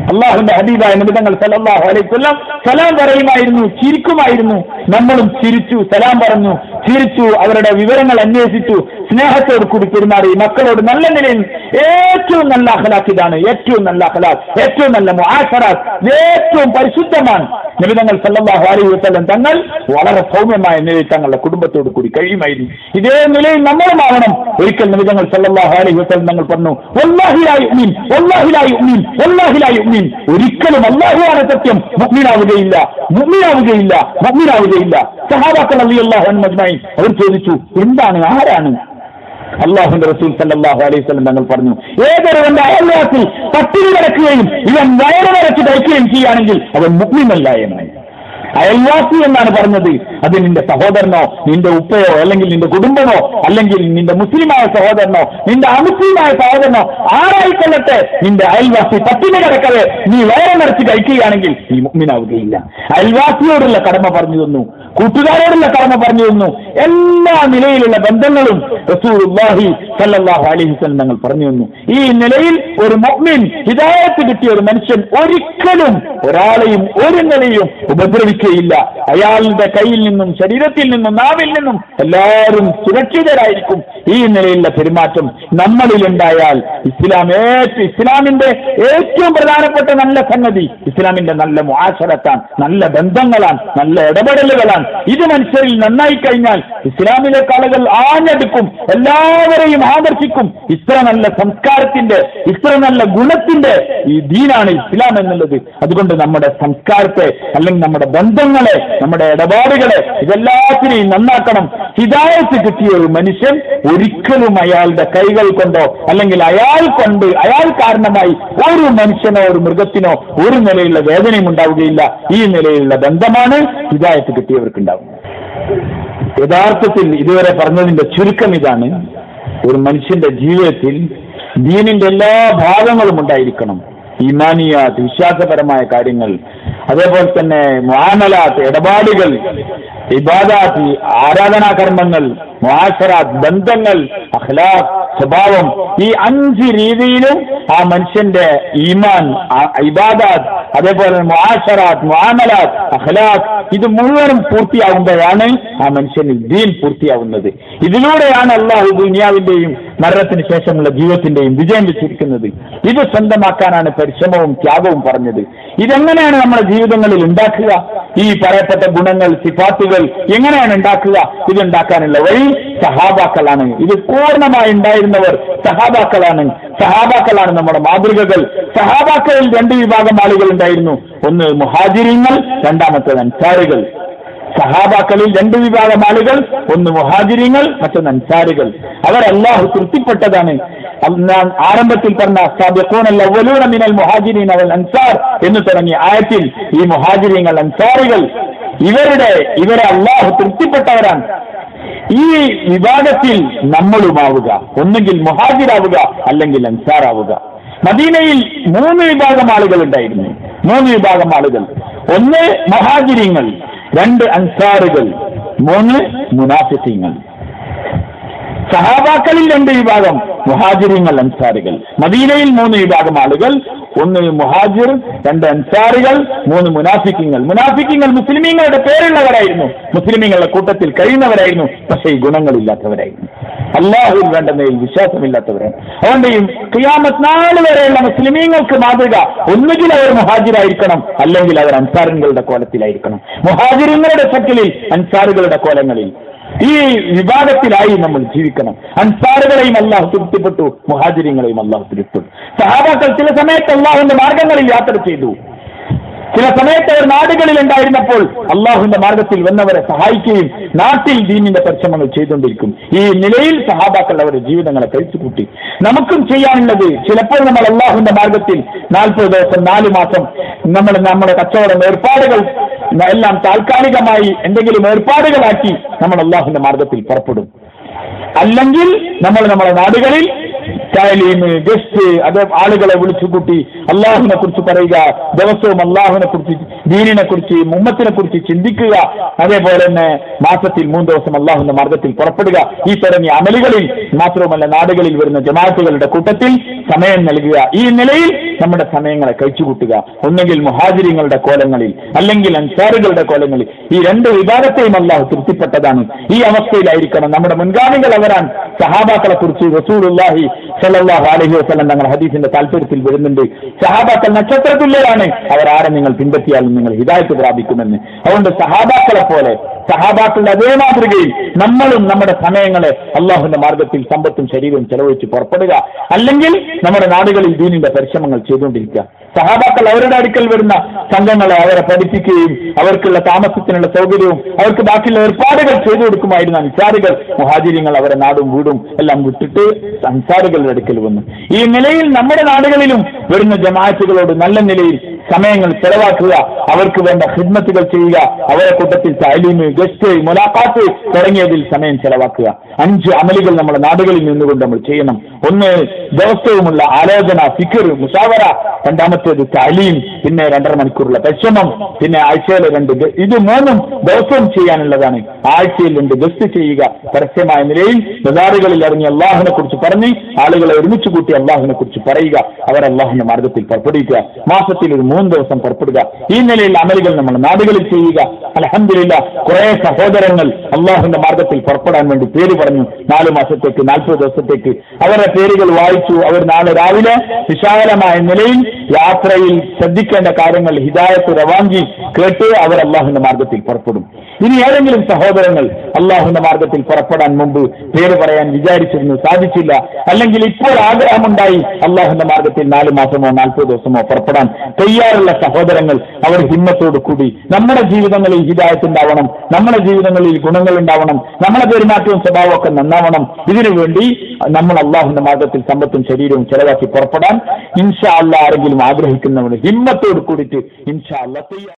അള്ളാഹുന്റെ ഹബീബായ നിമിതങ്ങൾ സലല്ലാഹു അലൈഹി വസല്ലം സലാം പറയുമായിരുന്നു ചിരിക്കുമായിരുന്നു നമ്മളും ചിരിച്ചു സലാം പറഞ്ഞു ചിരിച്ചു അവരുടെ വിവരങ്ങൾ അന്വേഷിച്ചു സ്നേഹത്തോട് കൂടി പെരുമാറി മക്കളോട് നല്ല നിലയിൽ ഏറ്റവും നല്ല അഖലാഖ് ഇതാണ് ഏറ്റവും നല്ല അഖലാഖ് ഏറ്റവും നല്ല മുആശറാത്ത് ഏറ്റവും പരിശുദ്ധമാണ് നിമിതങ്ങൾ സല്ലല്ലാഹു അലൈഹി വസല്ലം തങ്ങൾ വളരെ സൗമ്യമായ നിലയിൽ തങ്ങളുടെ കുടുംബത്തോട് കൂടി കഴിയുമായിരുന്നു ഇതേ നിലയിൽ നമ്മളുമാവണം ഒരിക്കൽ നിമിതങ്ങൾ സല്ലല്ലാഹു അലൈഹി വസല്ലം തങ്ങൾ പറഞ്ഞു വല്ലാഹിലായി ഉമ്മീൻ വല്ലാഹിലായി ഉമ്മീൻ വല്ലാഹിലായി ഉമ്മീൻ ഒരിക്കലും അള്ളാഹുവാണ് സത്യം മുഗ്മീനാവുകയില്ല മുഗ്മീനാവുകയില്ല മുഗ്മീനാവുകയില്ല സഹാബാക്കൾ അള്ളാഹു അൻമജ്മായി അവർ ചോദിച്ചു എന്താണ് ആരാണ് അള്ളാഹുന്റെ റസൂൽ സല്ലല്ലാഹു അലൈഹി വസല്ലം തങ്ങൾ പറഞ്ഞു ഏതൊരുവന്റെ അയൽവാസിൽ പട്ടിണി കിടക്കുകയും ഇവൻ വയറ് നിറച്ച് കഴിക്കുകയും ചെയ്യുകയാണെങ്കിൽ അവൻ മുഗ്മിനല്ല എന്ന് അയൽവാസി എന്നാണ് പറഞ്ഞത് അത് നിന്റെ സഹോദരനോ നിന്റെ ഉപ്പയോ അല്ലെങ്കിൽ നിന്റെ കുടുംബമോ അല്ലെങ്കിൽ നിന്റെ മുസ്ലിമായ സഹോദരനോ നിന്റെ അമുസ്ലിമായ സഹോദരനോ ആരായിക്കൊള്ളട്ടെ നിന്റെ അയൽവാസി പട്ടിണി കിടക്കവേ നീ വയറ് നിറച്ച് കഴിക്കുകയാണെങ്കിൽ നീ മുഗ്മിനാവുകയില്ല അയൽവാസിയോടുള്ള കടമ പറഞ്ഞു തന്നു കൂട്ടുകാരോടുള്ള കടമ പറഞ്ഞു തന്നു എല്ലാ നിലയിലുള്ള ബന്ധങ്ങളും റസൂലുള്ളാഹി സല്ലല്ലാഹു അലൈഹി വസല്ലം തങ്ങൾ പറഞ്ഞു തന്നു ഈ നിലയിൽ ഒരു മുഅ്മിൻ ഹിദായത്ത് കിട്ടിയ ഒരു മനുഷ്യൻ ഒരിക്കലും ഒരാളെയും ഒരു നിലയും ഉപദ്രവിക്കുകയില്ല അയാളുടെ കയ്യിൽ നിന്നും ശരീരത്തിൽ നിന്നും നാവിൽ നിന്നും എല്ലാവരും സുരക്ഷിതരായിരിക്കും ഈ നിലയിലുള്ള പെരുമാറ്റം നമ്മളിൽ ഉണ്ടായാൽ ഇസ്ലാം ഏറ്റവും ഇസ്ലാമിന്റെ ഏറ്റവും പ്രധാനപ്പെട്ട നല്ല സംഗതി ഇസ്ലാമിന്റെ നല്ല മുആശറത്താണ് നല്ല ബന്ധങ്ങളാണ് നല്ല ഇടപെടലുകളാണ് ഇത് മനുഷ്യരിൽ നന്നായി കഴിഞ്ഞാൽ ഇസ്ലാമിലേക്ക് ആളുകൾ ആഞ്ഞെടുക്കും എല്ലാവരെയും ആകർഷിക്കും ഇത്ര നല്ല സംസ്കാരത്തിന്റെ ഇത്ര നല്ല ഗുണത്തിന്റെ ഈ ദീനാണ് ഇസ്ലാം എന്നുള്ളത് അതുകൊണ്ട് നമ്മുടെ സംസ്കാരത്തെ അല്ലെങ്കിൽ നമ്മുടെ ബന്ധങ്ങളെ നമ്മുടെ ഇടപാടുകളെ ഇതെല്ലാത്തിനെയും നന്നാക്കണം ഹിദായത്ത് കിട്ടിയ ഒരു മനുഷ്യൻ ഒരിക്കലും അയാളുടെ കൈകൾ കൊണ്ടോ അല്ലെങ്കിൽ അയാൾ കൊണ്ട് അയാൾ കാരണമായി ഒരു മനുഷ്യനോ ഒരു മൃഗത്തിനോ ഒരു നിലയിലുള്ള വേദനയും ഉണ്ടാവുകയില്ല ഈ നിലയിലുള്ള ബന്ധമാണ് ഹിദായത്ത് കിട്ടിയവർക്ക് ഉണ്ടാവുന്നത് യഥാർത്ഥത്തിൽ ഇതുവരെ പറഞ്ഞതിന്റെ ചുരുക്കം ഇതാണ് ഒരു മനുഷ്യന്റെ ജീവിതത്തിൽ ദീനിന്റെ എല്ലാ ഭാഗങ്ങളും ഉണ്ടായിരിക്കണം ഈമാനിയാത്ത് വിശ്വാസപരമായ കാര്യങ്ങൾ അതേപോലെ തന്നെ മുആമലാത്ത് ഇടപാടുകൾ ഇബാദാത്ത് ആരാധനാകർമ്മങ്ങൾ മുആശറാത്ത് ബന്ധങ്ങൾ അഖ്ലാഖ് സ്വഭാവം ഈ അഞ്ച് രീതിയിലും ആ മനുഷ്യന്റെ ഈമാൻ ആ ഇബാദാത്ത് അതേപോലെ മുആശറാത്ത് മുആമലാത്ത് അഖ്ലാഖ് ഇത് മുഴുവനും പൂർത്തിയാകുമ്പോഴാണ് ആ മനുഷ്യന് ദീൻ പൂർത്തിയാവുന്നത് ഇതിലൂടെയാണ് അള്ളാഹു ദുനിയാവിന്റെയും മരണത്തിന് ശേഷമുള്ള ജീവിതത്തിന്റെയും വിജയം വെച്ചിരിക്കുന്നത് ഇത് സ്വന്തമാക്കാനാണ് പരിശ്രമവും ത്യാഗവും പറഞ്ഞത് ഇതെങ്ങനെയാണ് നമ്മുടെ ജീവിതങ്ങളിൽ ഉണ്ടാക്കുക ഈ പറയപ്പെട്ട ഗുണങ്ങൾ സിഫാത്തുകൾ എങ്ങനെയാണ് ഉണ്ടാക്കുക ഇതുണ്ടാക്കാനുള്ള വഴി സഹാബാക്കളാണ് ഇത് പൂർണ്ണമായി ഉണ്ടായിരുന്നവർ സഹാബാക്കളാണ് സഹാബാക്കളാണ് നമ്മുടെ മാതൃകകൾ സഹാബാക്കളിൽ രണ്ട് വിഭാഗം ആളുകൾ ഉണ്ടായിരുന്നു ഒന്ന് മുഹാജിരിങ്ങൾ രണ്ടാമത്തേത് അൻസാറുകൾ സഹാബാക്കളിൽ രണ്ട് വിഭാഗം ആളുകൾ ഒന്ന് മുഹാജിരിങ്ങൾ മറ്റൊന്ന് അൻസാറുകൾ അവർ അള്ളാഹു തൃപ്തിപ്പെട്ടതാണ് അത് ഞാൻ ആരംഭത്തിൽ പറഞ്ഞ സാബിഖൂൻ അവലൂന മിനൽ മുഹാജിരീൻ അവൽ അൻസാർ എന്ന് തുടങ്ങിയ ആയത്തിൽ ഈ മുഹാജിരിങ്ങൾ അൻസാറുകൾ ഇവരുടെ ഇവരെ അള്ളാഹു തൃപ്തിപ്പെട്ടവരാണ് ഈ വിഭാഗത്തിൽ നമ്മളുമാവുക ഒന്നുകിൽ മുഹാജിറാവുക അല്ലെങ്കിൽ അൻസാറാവുക മദീനയിൽ മൂന്ന് വിഭാഗം ആളുകൾ ഉണ്ടായിരുന്നു മൂന്ന് വിഭാഗം ആളുകൾ ഒന്ന് മഹാജിരിങ്ങൾ രണ്ട് അൻസാറുകൾ മൂന്ന് മുനാഫിസിങ്ങൾ സഹാബാക്കളിൽ രണ്ട് വിഭാഗം മുഹാജിരിങ്ങൾ അൻസാറുകൾ മദീനയിൽ മൂന്ന് വിഭാഗം ആളുകൾ ഒന്ന് മുഹാജിർ രണ്ട് അൻസാറുകൾ മൂന്ന് മുനാഫിക്കിങ്ങൾ മുനാഫിക്കിങ്ങൾ മുസ്ലിമീങ്ങളുടെ പേരുള്ളവരായിരുന്നു മുസ്ലിമീങ്ങളുടെ കൂട്ടത്തിൽ കഴിയുന്നവരായിരുന്നു പക്ഷേ ഈ ഗുണങ്ങളില്ലാത്തവരായിരുന്നു അള്ളാഹുവിൽ വേണ്ട മേൽ വിശ്വാസമില്ലാത്തവരാണ് അതുകൊണ്ട് ഈ ഖിയാമത്ത് നാൾ വരെയുള്ള മുസ്ലിമീങ്ങൾക്ക് മാതൃക ഒന്നുകിൽ അവർ മുഹാജിറായിരിക്കണം അല്ലെങ്കിൽ അവർ അൻസാറുകളുടെ കോലത്തിലായിരിക്കണം മുഹാജിറുകളുടെ ശക്തിയിൽ അൻസാറുകളുടെ കോലങ്ങളിൽ ഈ വിഭാഗത്തിലായി നമ്മൾ ജീവിക്കണം അൻസാറുകളെയും അള്ളാഹു തൃപ്തിപ്പെട്ടു മുഹാജിരിങ്ങളെയും അള്ളാഹു തൃപ്തിപ്പെട്ടു സഹാബാക്കൾ ചില സമയത്ത് അള്ളാഹുവിന്റെ മാർഗങ്ങളിൽ യാത്ര ചെയ്തു ചില സമയത്ത് അവർ നാടുകളിൽ ഉണ്ടായിരുന്നപ്പോൾ അള്ളാഹുവിന്റെ മാർഗത്തിൽ വന്നവരെ സഹായിക്കുകയും നാട്ടിൽ ദീനിന്റെ പരിശ്രമങ്ങൾ ചെയ്തുകൊണ്ടിരിക്കും ഈ നിലയിൽ സഹാബാക്കൾ അവരുടെ ജീവിതങ്ങളെ കഴിച്ചുകൂട്ടി നമുക്കും ചെയ്യാനുള്ളത് ചിലപ്പോൾ നമ്മൾ അള്ളാഹുവിന്റെ മാർഗത്തിൽ നാൽപ്പത് ദിവസം നാല് മാസം നമ്മൾ നമ്മുടെ കച്ചവടം ഏർപ്പാടുകൾ എല്ലാം താൽക്കാലികമായി എന്തെങ്കിലും ഏർപ്പാടുകളാക്കി നമ്മൾ അള്ളാഹുവിന്റെ മാർഗത്തിൽ പുറപ്പെടും അല്ലെങ്കിൽ നമ്മൾ നമ്മുടെ നാടുകളിൽ താലീമ് ഗസ്റ്റ് അത് ആളുകളെ വിളിച്ചുകൂട്ടി അള്ളാഹുവിനെ കുറിച്ച് പറയുക ദിവസവും അള്ളാഹുവിനെ കുറിച്ച് ദീനിനെ കുറിച്ച് മുമ്മത്തിനെ കുറിച്ച് ചിന്തിക്കുക അതേപോലെ തന്നെ മാസത്തിൽ മൂന്ന് ദിവസം അള്ളാഹുവിന്റെ മാർഗത്തിൽ പുറപ്പെടുക ഈ തുടങ്ങിയ അമലുകളിൽ മാത്രവുമല്ല നാടുകളിൽ വരുന്ന ജമാഅത്തുകളുടെ കൂട്ടത്തിൽ സമയം നൽകുക ഈ നിലയിൽ നമ്മുടെ സമയങ്ങളെ കഴിച്ചുകൂട്ടുക ഒന്നുകിൽ മുഹാജിരിങ്ങളുടെ കോലങ്ങളിൽ അല്ലെങ്കിൽ അൻസാറുകളുടെ കോലങ്ങളിൽ ഈ രണ്ട് വിഭാഗത്തെയും അള്ളാഹു തൃപ്തിപ്പെട്ടതാണ് ഈ അവസ്ഥയിലായിരിക്കണം നമ്മുടെ മുൻഗാമികൾ അവരാൻ സഹാബാക്കളെ കുറിച്ച് റസൂലുല്ലാഹി സല്ലല്ലാഹു അലൈഹി വസല്ലം തങ്ങൾ ഹദീസിന്റെ താല്പര്യത്തിൽ വരുന്നുണ്ട് സഹാബാക്കൾ നക്ഷത്രതുല്യരാണ് അവർ ആരെ നിങ്ങൾ പിൻപറ്റിയാലും നിങ്ങൾ ഹിദായത്ത് പ്രാപിക്കുമെന്ന് അതുകൊണ്ട് സഹാബാക്കളെ പോലെ സഹാബാക്കളുടെ അതേ മാതൃകയിൽ നമ്മളും നമ്മുടെ സമയങ്ങളെ അള്ളാഹുവിന്റെ മാർഗത്തിൽ സമ്പത്തും ശരീരവും ചെലവഴിച്ച് പുറപ്പെടുക അല്ലെങ്കിൽ നമ്മുടെ നാടുകളിൽ ദീനിന്റെ പരിശ്രമങ്ങൾ ചെയ്തുകൊണ്ടിരിക്കുക സഹാബാക്കൾ അവരുടെ അടുക്കൽ വരുന്ന സംഘങ്ങളെ അവരെ പഠിപ്പിക്കുകയും അവർക്കുള്ള താമസത്തിനുള്ള സൗകര്യവും അവർക്ക് ബാക്കിയുള്ള ഏർപ്പാടുകൾ ചെയ്തു കൊടുക്കുമായിരുന്നു അൻസാറുകൾ മുഹാജിര്യങ്ങൾ അവരെ നാടും വീടും എല്ലാം വിട്ടിട്ട് അൻസാറുകളുടെ അടുക്കൽ വന്നു ഈ നിലയിൽ നമ്മുടെ നാടുകളിലും വരുന്ന ജമാഅത്തുകളോട് നല്ല നിലയിൽ സമയങ്ങൾ ചെലവാക്കുക അവർക്ക് വേണ്ട ഹിദ്മത്തുകൾ ചെയ്യുക അവരെ കൂട്ടത്തിൽ താലീമ് ഗസ്റ്റ് മുലാഖാത്ത് തുടങ്ങിയതിൽ സമയം ചെലവാക്കുക അഞ്ച് അമലുകൾ നമ്മുടെ നാടുകളിൽ നിന്നുകൊണ്ട് നമ്മൾ ചെയ്യണം ഒന്ന് ദിവസവുമുള്ള ആലോചന ഫിക്കർ മുഷാവറ രണ്ടാമത്തേത് താലീം പിന്നെ രണ്ടര മണിക്കൂറുള്ള പരിശ്രമം പിന്നെ ആഴ്ചയിലെ രണ്ട് ഗ- ഇത് മൂന്നും ദിവസവും ചെയ്യാനുള്ളതാണ് ആഴ്ചയിൽ രണ്ട് ഗസ്റ്റ് ചെയ്യുക പരസ്യമായ നിലയിൽ ബസാറുകളിൽ ഇറങ്ങി അള്ളാഹുവിനെ കുറിച്ച് പറഞ്ഞ് ആളുകളെ ഒരുമിച്ച് കൂട്ടി അള്ളാഹുവിനെ കുറിച്ച് പറയുക അവർ അള്ളാഹുവിന്റെ മാർഗത്തിൽ പുറപ്പെടുവിക്കുക മാസത്തിൽ ഒരു മൂന്ന് ദിവസം പുറപ്പെടുക ഈ നിലയിൽ അമലുകൾ നമ്മൾ നാടുകളിൽ ചെയ്യുക അലഹമില്ല കുറെ സഹോദരങ്ങൾ അള്ളാഹുവിന്റെ മാർഗത്തിൽ പുറപ്പെടാൻ വേണ്ടി പേര് പറഞ്ഞു നാല് മാസത്തേക്ക് നാൽപ്പത് ദിവസത്തേക്ക് അവരുടെ പേരുകൾ വായിച്ചു അവർ നാളെ രാവിലെ വിശാലമായ നിലയിൽ യാത്രയിൽ ശ്രദ്ധിക്കേണ്ട കാര്യങ്ങൾ ഹിദായത്ത് റവാങ്കി കേട്ട് അവർ അള്ളാഹുവിന്റെ മാർഗത്തിൽ പുറപ്പെടും ഇനി ഏതെങ്കിലും സഹോദരങ്ങൾ അള്ളാഹുവിന്റെ മാർഗത്തിൽ പുറപ്പെടാൻ മുമ്പ് പേര് പറയാൻ വിചാരിച്ചിരുന്നു സാധിച്ചില്ല അല്ലെങ്കിൽ ഇപ്പോൾ ആഗ്രഹമുണ്ടായി അള്ളാഹുവിന്റെ മാർഗത്തിൽ നാല് മാസമോ നാൽപ്പത് ദിവസമോ പുറപ്പെടാൻ തയ്യാറുള്ള സഹോദരങ്ങൾ അവർ ഹിമ്മത്തോടു കൂടി നമ്മുടെ ജീവിതങ്ങളിൽ ഹിദായത്ത് ഉണ്ടാവണം നമ്മുടെ ജീവിതങ്ങളിൽ ഗുണങ്ങൾ ഉണ്ടാവണം നമ്മുടെ പെരുമാറ്റവും സ്വഭാവവും ഒക്കെ നന്നാവണം ഇതിനു വേണ്ടി നമ്മൾ അള്ളാഹുവിന്റെ മാർഗത്തിൽ സമ്പത്തും ശരീരവും ചെലവാക്കി പുറപ്പെടാൻ ഇൻഷാ അല്ല ആരെങ്കിലും ആഗ്രഹിക്കുന്നവർ ഹിമ്മത്തോട് കൂടിയിട്ട് ഇൻഷാ അല്ല തയ്യാർ